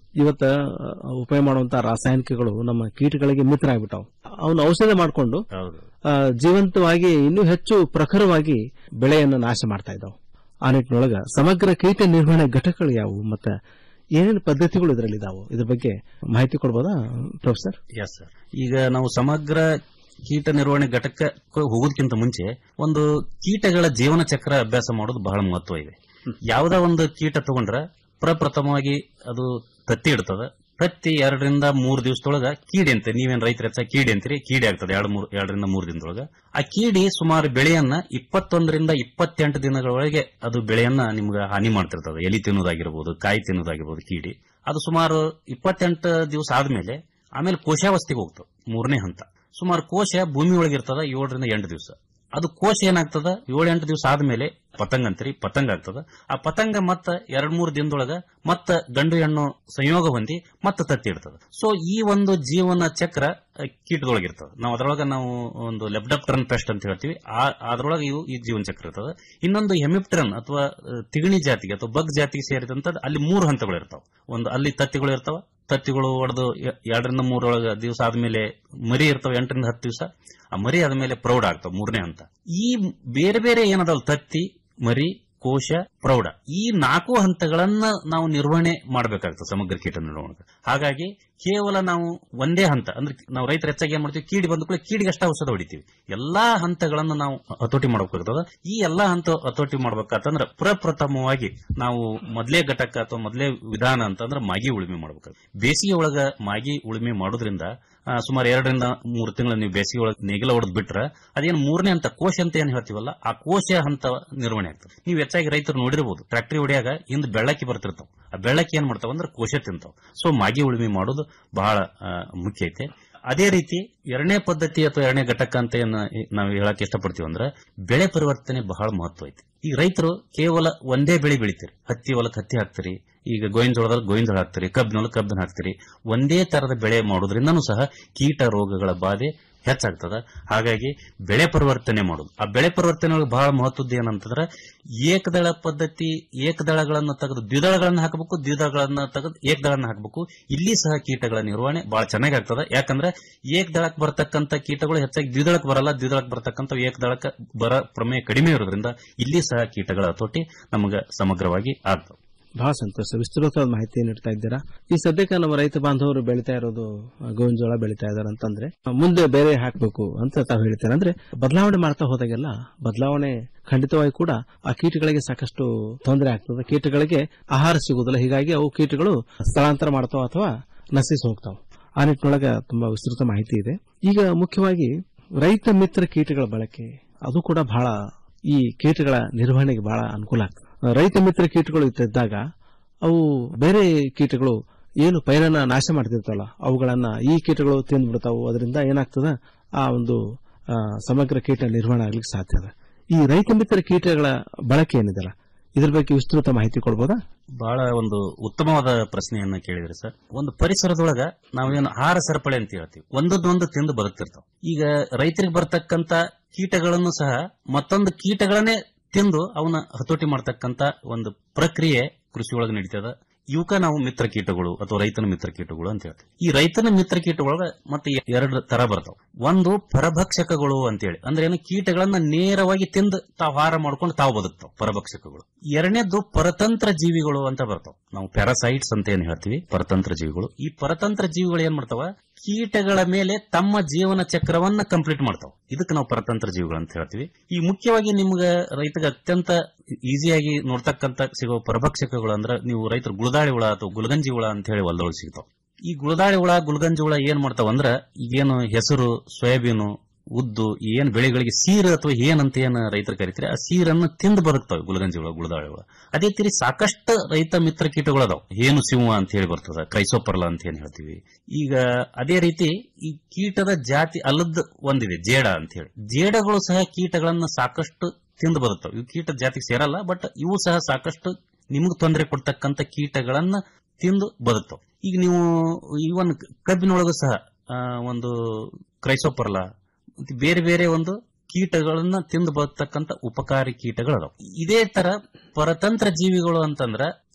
ಇವತ್ತ ಆ, ಉಪಯೋಗ ಮಾಡುವಂತ ರಾಸಾಯನಿಕಗಳು ನಮ್ಮ ಕೀಟಗಳಿಗೆ ಮಿತ್ರ ಆಗ್ಬಿಟ್ಟಾವ ಅವನ್ನ ಔಷಧ ಮಾಡಿಕೊಂಡು ಜೀವಂತವಾಗಿ ಇನ್ನೂ ಹೆಚ್ಚು ಪ್ರಖರವಾಗಿ ಬೆಳೆಯನ್ನು ನಾಶ ಮಾಡ್ತಾ ಇದ್ದಾವೆ ಆ ನಿಟ್ಟಿನೊಳಗ ಸಮಗ್ರ ಕೀಟ ನಿರ್ವಹಣೆ ಘಟಕಗಳು ಯಾವುವು ಮತ್ತೆ ಏನೇನು ಪದ್ಧತಿಗಳು ಇದರಲ್ಲಿ ಇದಾವೆ ಇದ್ರ ಬಗ್ಗೆ ಮಾಹಿತಿ ಕೊಡ್ಬೋದಾ ಪ್ರೊಫೆಸರ್ ಎಸ್ ಸರ್ ಈಗ ನಾವು ಸಮಗ್ರ ಕೀಟ ನಿರ್ವಹಣೆ ಘಟಕ ಹೋಗೋದಕ್ಕಿಂತ ಮುಂಚೆ ಒಂದು ಕೀಟಗಳ ಜೀವನ ಚಕ್ರ ಅಭ್ಯಾಸ ಮಾಡೋದು ಬಹಳ ಮಹತ್ವ ಇದೆ ಯಾವುದೇ ಒಂದು ಕೀಟ ತಗೊಂಡ್ರ ಪ್ರಪ್ರಥಮವಾಗಿ ಅದು ತತ್ತಿ ಇಡ್ತದ ತತ್ತಿ ಎರಡರಿಂದ ಮೂರು ದಿವಸದೊಳಗ ಕೀಡಿ ಅಂತ ನೀವೇನ್ ರೈತರ ಹೆಚ್ಚ ಕೀಡಿ ಅಂತೀರಿ ಕೀಡಿ ಆಗ್ತದೆ ಎರಡು ಮೂರು ಎರಡರಿಂದ ಮೂರು ದಿನದೊಳಗ ಆ ಕೀಡಿ ಸುಮಾರು ಬೆಳೆಯನ್ನ ಇಪ್ಪತ್ತೊಂದರಿಂದ ಇಪ್ಪತ್ತೆಂಟು ದಿನಗಳೊಳಗೆ ಅದು ಬೆಳೆಯನ್ನ ನಿಮ್ಗೆ ಹಾನಿ ಮಾಡ್ತಿರ್ತದೆ ಎಲಿ ತಿನ್ನೋದಾಗಿರ್ಬೋದು ಕಾಯಿ ತಿನ್ನೋದಾಗಿರ್ಬೋದು ಕೀಡಿ ಅದು ಸುಮಾರು ಇಪ್ಪತ್ತೆಂಟು ದಿವಸ ಆದ್ಮೇಲೆ ಆಮೇಲೆ ಕೋಶಾವಸ್ಥೆಗೆ ಹೋಗ್ತದೆ ಮೂರನೇ ಹಂತ ಸುಮಾರು ಕೋಶ ಭೂಮಿ ಒಳಗಿರ್ತದ ಏಳರಿಂದ ಎಂಟು ದಿವಸ ಅದು ಕೋಶ ಏನಾಗ್ತದ ಏಳು ಎಂಟು ದಿವಸ ಆದ್ಮೇಲೆ ಪತಂಗ ಅಂತೀರಿ ಪತಂಗ ಆಗ್ತದ ಆ ಪತಂಗ ಮತ್ತ ಎರಡ್ ಮೂರು ದಿನದೊಳಗ ಮತ್ತ ಗಂಡು ಹೆಣ್ಣು ಸಂಯೋಗ ಹೊಂದಿ ಮತ್ತ ತತ್ತಿ ಇಡ್ತದ ಸೊ ಈ ಒಂದು ಜೀವನ ಚಕ್ರ ಆ, ಕೀಟದೊಳಗಿರ್ತದ ನಾವು ಅದರೊಳಗ ನಾವು ಒಂದು ಲೆಬ್ಡಪ್ಟರನ್ ಪೆಸ್ಟ್ ಅಂತ ಹೇಳ್ತೀವಿ ಆ- ಅದ್ರೊಳಗೆ ಇವು ಈ ಜೀವನ ಚಕ್ರ ಇರ್ತದ ಇನ್ನೊಂದು ಹೆಮಿಪ್ಟರನ್ ಅಥವಾ ಆ, ತಿಗಣಿ ಜಾತಿಗೆ ಅಥವಾ ಬಗ್ ಜಾತಿಗೆ ಸೇರಿದಂತ ಅಲ್ಲಿ ಮೂರು ಹಂತಗಳು ಇರ್ತಾವ ಒಂದು ಅಲ್ಲಿ ತತ್ತಿಗಳು ಇರ್ತಾವ ತತ್ತಿಗಳು ಹೊಡೆದು ಎರಡರಿಂದ ಮೂರೊಳಗ ದಿವಸ ಆದ್ಮೇಲೆ ಮರಿ ಇರ್ತಾವ ಎಂಟರಿಂದ ಹತ್ತು ದಿವಸ ಆ ಮರಿ ಆದ್ಮೇಲೆ ಪ್ರೌಢ ಆಗ್ತಾವ ಮೂರನೇ ಹಂತ ಈ ಬೇರೆ ಬೇರೆ ಏನದಾವಲ್ಲ ತತ್ತಿ ಮರಿ ಕೋಶ ಪ್ರೌಢ ಈ ನಾಲ್ಕು ಹಂತಗಳನ್ನ ನಾವು ನಿರ್ವಹಣೆ ಮಾಡಬೇಕಾಗ್ತದೆ ಸಮಗ್ರ ಕೀಟ ನಿರ್ವಹಣೆ ಹಾಗಾಗಿ ಕೇವಲ ನಾವು ಒಂದೇ ಹಂತ ಅಂದ್ರೆ ನಾವು ರೈತರ ಹೆಚ್ಚಾಗಿ ಏನ್ ಮಾಡ್ತೀವಿ ಕೀಡಿ ಬಂದ ಕೂಡ ಕೀಡಿಗೆ ಅಷ್ಟ ಔಷಧ ಹೊಡಿತೀವಿ ಎಲ್ಲಾ ಹಂತಗಳನ್ನು ನಾವು ಹತೋಟಿ ಮಾಡಬೇಕಾಗ್ತದ ಈ ಎಲ್ಲಾ ಹಂತ ಹತೋಟಿ ಮಾಡ್ಬೇಕಂತಂದ್ರೆ ಪ್ರಪ್ರಥಮವಾಗಿ ನಾವು ಮೊದಲೇ ಘಟಕ ಅಥವಾ ಮೊದಲೇ ವಿಧಾನ ಅಂತಂದ್ರೆ ಮಾಗಿ ಉಳುಮೆ ಮಾಡ್ಬೇಕಾಗ್ತದೆ ಬೇಸಿಗೆ ಒಳಗ ಮಾಗಿ ಉಳುಮೆ ಮಾಡೋದ್ರಿಂದ ಆ, ಸುಮಾರು ಎರಡರಿಂದ ಮೂರು ತಿಂಗಳು ನೀವು ಬೇಸಿಗೆ ಒಳಗೆ ನೇಗಿಲ ಹೊಡೆದ್ ಬಿಟ್ರೆ ಅದೇನು ಮೂರನೇ ಹಂತ ಕೋಶ ಅಂತ ಏನ್ ಹೇಳ್ತೀವಲ್ಲ ಆ ಕೋಶ ಹಂತ ನಿರ್ವಹಣೆ ಆಗ್ತದೆ ನೀವು ಹೆಚ್ಚಾಗಿ ರೈತರು ನೋಡಿರಬಹುದು ಟ್ರಾಕ್ಟರಿ ಹೊಡಿಯಾಗ ಹಿಂದ್ ಬೆಳ್ಳಕ್ಕಿ ಬರ್ತಿರ್ತಾವ ಆ ಬೆಳ್ಳಕ್ಕಿ ಏನ್ ಮಾಡ್ತಾವ ಅಂದ್ರೆ ಕೋಶ ತಿಂತಾವ ಸೊ ಮಾಗಿ ಉಳುಮೆ ಮಾಡೋದು ಬಹಳ ಆ, ಮುಖ್ಯ ಐತೆ ಅದೇ ರೀತಿ ಎರಡನೇ ಪದ್ಧತಿ ಅಥವಾ ಎರಡನೇ ಘಟಕ ಅಂತ ಏನ್ ನಾವು ಹೇಳಕ್ ಇಷ್ಟಪಡ್ತೀವಿ ಅಂದ್ರೆ ಬೆಳೆ ಪರಿವರ್ತನೆ ಬಹಳ ಮಹತ್ವ ಐತಿ ಈಗ ರೈತರು ಕೇವಲ ಒಂದೇ ಬೆಳೆ ಬೆಳಿತೀರಿ ಹತ್ತಿ ಹೊಲಕ್ಕೆ ಹತ್ತಿ ಹಾಕ್ತಿರಿ ಈಗ ಗೋವಿನ ಜೋಳದಲ್ಲಿ ಗೋವಿನ ಜೋಳ ಹಾಕ್ತಿರಿ ಕಬ್ಬಿನೊಳಗೆ ಕಬ್ಬಿನ ಹಾಕ್ತಿರಿ ಒಂದೇ ತರದ ಬೆಳೆ ಮಾಡೋದ್ರಿಂದನೂ ಸಹ ಕೀಟ ರೋಗಗಳ ಬಾಧೆ ಹೆಚ್ಚಾಗ್ತದ ಹಾಗಾಗಿ ಬೆಳೆ ಪರಿವರ್ತನೆ ಮಾಡೋದು ಆ ಬೆಳೆ ಪರಿವರ್ತನೆ ಒಳಗೆ ಬಹಳ ಮಹತ್ವದ್ದು ಏನಂತಂದ್ರೆ ಏಕದಳ ಪದ್ಧತಿ ಏಕದಳಗಳನ್ನು ತೆಗೆದು ದ್ವಿದಳಗಳನ್ನ ಹಾಕಬೇಕು ದ್ವಿದಳಗಳನ್ನ ತೆಗೆದು ಏಕದಳನ್ನ ಹಾಕಬೇಕು ಇಲ್ಲಿ ಸಹ ಕೀಟಗಳ ನಿರ್ವಹಣೆ ಬಹಳ ಚೆನ್ನಾಗಿ ಆಗ್ತದ ಯಾಕಂದ್ರೆ ಏಕದಳಕ್ಕೆ ಬರತಕ್ಕಂತ ಕೀಟಗಳು ಹೆಚ್ಚಾಗಿ ದ್ವಿದಳಕ್ಕೆ ಬರಲ್ಲ ದ್ವಿದಳಕ್ಕೆ ಬರತಕ್ಕಂತ ಏಕದಳಕ್ಕೆ ಬರ ಪ್ರಮೇಯ ಕಡಿಮೆ ಇರೋದ್ರಿಂದ ಇಲ್ಲಿ ಸಹ ಕೀಟಗಳ ಹತೋಟಿ ನಮಗೆ ಸಮಗ್ರವಾಗಿ ಆಗ್ತದೆ ಬಹಳ ಸಂತೋಷ ವಿಸ್ತೃತವಾದ ಮಾಹಿತಿ ನೀಡ್ತಾ ಇದ್ದೀರಾ ಈ ಸದ್ಯಕ್ಕೆ ನಮ್ಮ ರೈತ ಬಾಂಧವರು ಬೆಳಿತಾ ಇರೋದು ಆ, ಗೋವಿನ ಜೋಳ ಬೆಳಿತಾ ಇದಾರೆ ಅಂತಂದ್ರೆ ಆ, ಮುಂದೆ ಬೇರೆ ಹಾಕಬೇಕು ಅಂತ ತಾವು ಹೇಳ್ತೀರಾ ಅಂದ್ರೆ ಬದಲಾವಣೆ ಮಾಡ್ತಾ ಹೋದಾಗೆಲ್ಲ ಬದಲಾವಣೆ ಖಂಡಿತವಾಗಿ ಕೂಡ ಆ ಕೀಟಗಳಿಗೆ ಸಾಕಷ್ಟು ತೊಂದರೆ ಆಗ್ತದೆ ಕೀಟಗಳಿಗೆ ಆಹಾರ ಸಿಗುವುದಿಲ್ಲ ಹೀಗಾಗಿ ಅವು ಕೀಟಗಳು ಸ್ಥಳಾಂತರ ಮಾಡ್ತಾವ ಅಥವಾ ನಶಿಸಿ ಹೋಗ್ತಾವ ಆ ನಿಟ್ಟಿನೊಳಗೆ ತುಂಬಾ ವಿಸ್ತೃತ ಮಾಹಿತಿ ಇದೆ ಈಗ ಮುಖ್ಯವಾಗಿ ರೈತ ಮಿತ್ರ ಕೀಟಗಳ ಬಳಕೆ ಅದು ಕೂಡ ಬಹಳ ಈ ಕೀಟಗಳ ನಿರ್ವಹಣೆಗೆ ಬಹಳ ಅನುಕೂಲ ಆಗ್ತದೆ ರೈತ ಮಿತ್ರ ಕೀಟಗಳು ಇದ್ದಾಗ ಅವು ಬೇರೆ ಕೀಟಗಳು ಏನು ಪೈರನ್ನ ನಾಶ ಮಾಡ್ತಿರ್ತಾವಲ್ಲ ಅವುಗಳನ್ನ ಈ ಕೀಟಗಳು ತಿಂದ್ಬಿಡ್ತಾವು ಅದರಿಂದ ಏನಾಗ್ತದ ಆ ಒಂದು ಆ, ಸಮಗ್ರ ಕೀಟ ನಿರ್ವಹಣೆ ಆಗ್ಲಿಕ್ಕೆ ಸಾಧ್ಯ ಅದ ಈ ರೈತ ಮಿತ್ರ ಕೀಟಗಳ ಬಳಕೆ ಏನಿದೆಲ್ಲ ಇದ್ರ ಬಗ್ಗೆ ವಿಸ್ತೃತ ಮಾಹಿತಿ ಕೊಡ್ಬೋದಾ ಬಹಳ ಒಂದು ಉತ್ತಮವಾದ ಪ್ರಶ್ನೆಯನ್ನ ಕೇಳಿದ್ರಿ ಸರ್ ಒಂದು ಪರಿಸರದೊಳಗ ನಾವೇನು ಆಹಾರ ಸರಪಳಿ ಅಂತ ಹೇಳ್ತೀವಿ ಒಂದೊಂದೊಂದು ತಿಂದು ಬದುಕ್ತಿರ್ತಾವ ಈಗ ರೈತರಿಗೆ ಬರ್ತಕ್ಕಂತ ಕೀಟಗಳನ್ನು ಸಹ ಮತ್ತೊಂದು ಕೀಟಗಳನ್ನೇ ತಿಂದು ಅವನ್ನ ಹತೋಟಿ ಮಾಡ್ತಕ್ಕಂತ ಒಂದು ಪ್ರಕ್ರಿಯೆ ಕೃಷಿ ಒಳಗೆ ನಡೀತದ ಇವಕ್ಕ ನಾವು ಮಿತ್ರ ಕೀಟಗಳು ಅಥವಾ ರೈತನ ಮಿತ್ರ ಕೀಟಗಳು ಅಂತ ಹೇಳ್ತೀವಿ ಈ ರೈತನ ಮಿತ್ರ ಕೀಟಗಳೊಳಗ ಮತ್ತೆ ಎರಡು ತರ ಬರ್ತಾವ ಒಂದು ಪರಭಕ್ಷಕಗಳು ಅಂತೇಳಿ ಅಂದ್ರೆ ಏನು ಕೀಟಗಳನ್ನ ನೇರವಾಗಿ ತಿಂದು ತಾವು ಆಹಾರ ಮಾಡ್ಕೊಂಡು ತಾವು ಬದುಕ್ತಾವ ಪರಭಕ್ಷಕಗಳು ಎರಡನೇದ್ದು ಪರತಂತ್ರ ಜೀವಿಗಳು ಅಂತ ಬರ್ತಾವ ನಾವು ಪ್ಯಾರಾಸೈಟ್ಸ್ ಅಂತ ಏನ್ ಹೇಳ್ತೀವಿ ಪರತಂತ್ರ ಜೀವಿಗಳು ಈ ಪರತಂತ್ರ ಜೀವಿಗಳು ಏನ್ ಮಾಡ್ತಾವ ಕೀಟಗಳ ಮೇಲೆ ತಮ್ಮ ಜೀವನ ಚಕ್ರವನ್ನ ಕಂಪ್ಲೀಟ್ ಮಾಡ್ತಾವ ಇದಕ್ಕೆ ನಾವು ಪರತಂತ್ರ ಜೀವಿಗಳು ಅಂತ ಹೇಳ್ತೀವಿ ಈ ಮುಖ್ಯವಾಗಿ ನಿಮ್ಗೆ ರೈತಗೆ ಅತ್ಯಂತ ಈಸಿಯಾಗಿ ನೋಡ್ತಕ್ಕಂತ ಸಿಗೋ ಪರಭಕ್ಷಕಗಳು ಅಂದ್ರೆ ನೀವು ರೈತರು ಗುಳದಾಳಿ ಹುಳ ಅಥವಾ ಗುಲ್ಗಂಜಿ ಹುಳ ಅಂತ ಹೇಳಿ ಹೊಲದೊಳಗೆ ಸಿಗ್ತಾವ ಈ ಗುಳದಾಳಿ ಹುಳ ಗುಲ್ಗಂಜಿ ಹುಳ ಏನ್ ಮಾಡ್ತಾವ ಅಂದ್ರ ಈಗೇನು ಹೆಸರು ಸೋಯಾಬೀನು ಉದ್ದು ಏನ್ ಬೆಳೆಗಳಿಗೆ ಸೀರ್ ಅಥವಾ ಏನ್ ಅಂತ ಏನ್ ರೈತರು ಕರಿತಾರೆ ಆ ಸೀರನ್ನು ತಿಂದು ಬದುಕ್ತಾವೆ ಗುಲಗಂಜಿ ಹುಳ ಗುಳದಾಳಿ ಹುಳ ಅದೇ ತೀರಿ ಸಾಕಷ್ಟು ರೈತ ಮಿತ್ರ ಕೀಟಗಳು ಅದಾವ ಏನು ಸಿಂಹ ಅಂತ ಹೇಳಿ ಬರ್ತದ ಕ್ರೈಸೋಪರ್ಲ ಅಂತ ಏನ್ ಹೇಳ್ತೀವಿ ಈಗ ಅದೇ ರೀತಿ ಈ ಕೀಟದ ಜಾತಿ ಅಲ್ಲದ ಒಂದಿದೆ ಜೇಡ ಅಂತ ಹೇಳಿ ಜೇಡಗಳು ಸಹ ಕೀಟಗಳನ್ನ ಸಾಕಷ್ಟು ತಿಂದು ಬದುಕ್ತಾವೆ ಇವು ಕೀಟ ಜಾತಿಗೆ ಸೇರಲ್ಲ ಬಟ್ ಇವು ಸಹ ಸಾಕಷ್ಟು ನಿಮ್ಗೆ ತೊಂದರೆ ಕೊಡ್ತಕ್ಕಂತ ಕೀಟಗಳನ್ನ ತಿಂದು ಬದುಕ್ತಾವ ಈಗ ನೀವು ಇವನ್ ಕಬ್ಬಿನೊಳಗೂ ಸಹ ಆ, ಒಂದು ಕ್ರೈಸೋಪರ್ಲ ಮತ್ತೆ ಬೇರೆ ಬೇರೆ ಒಂದು ಕೀಟಗಳನ್ನ ತಿಂದು ಬರ್ತಕ್ಕಂತ ಉಪಕಾರಿ ಕೀಟಗಳು ಅದಾವ ಇದೇ ತರ ಪರತಂತ್ರ ಜೀವಿಗಳು ಅಂತಂದ್ರ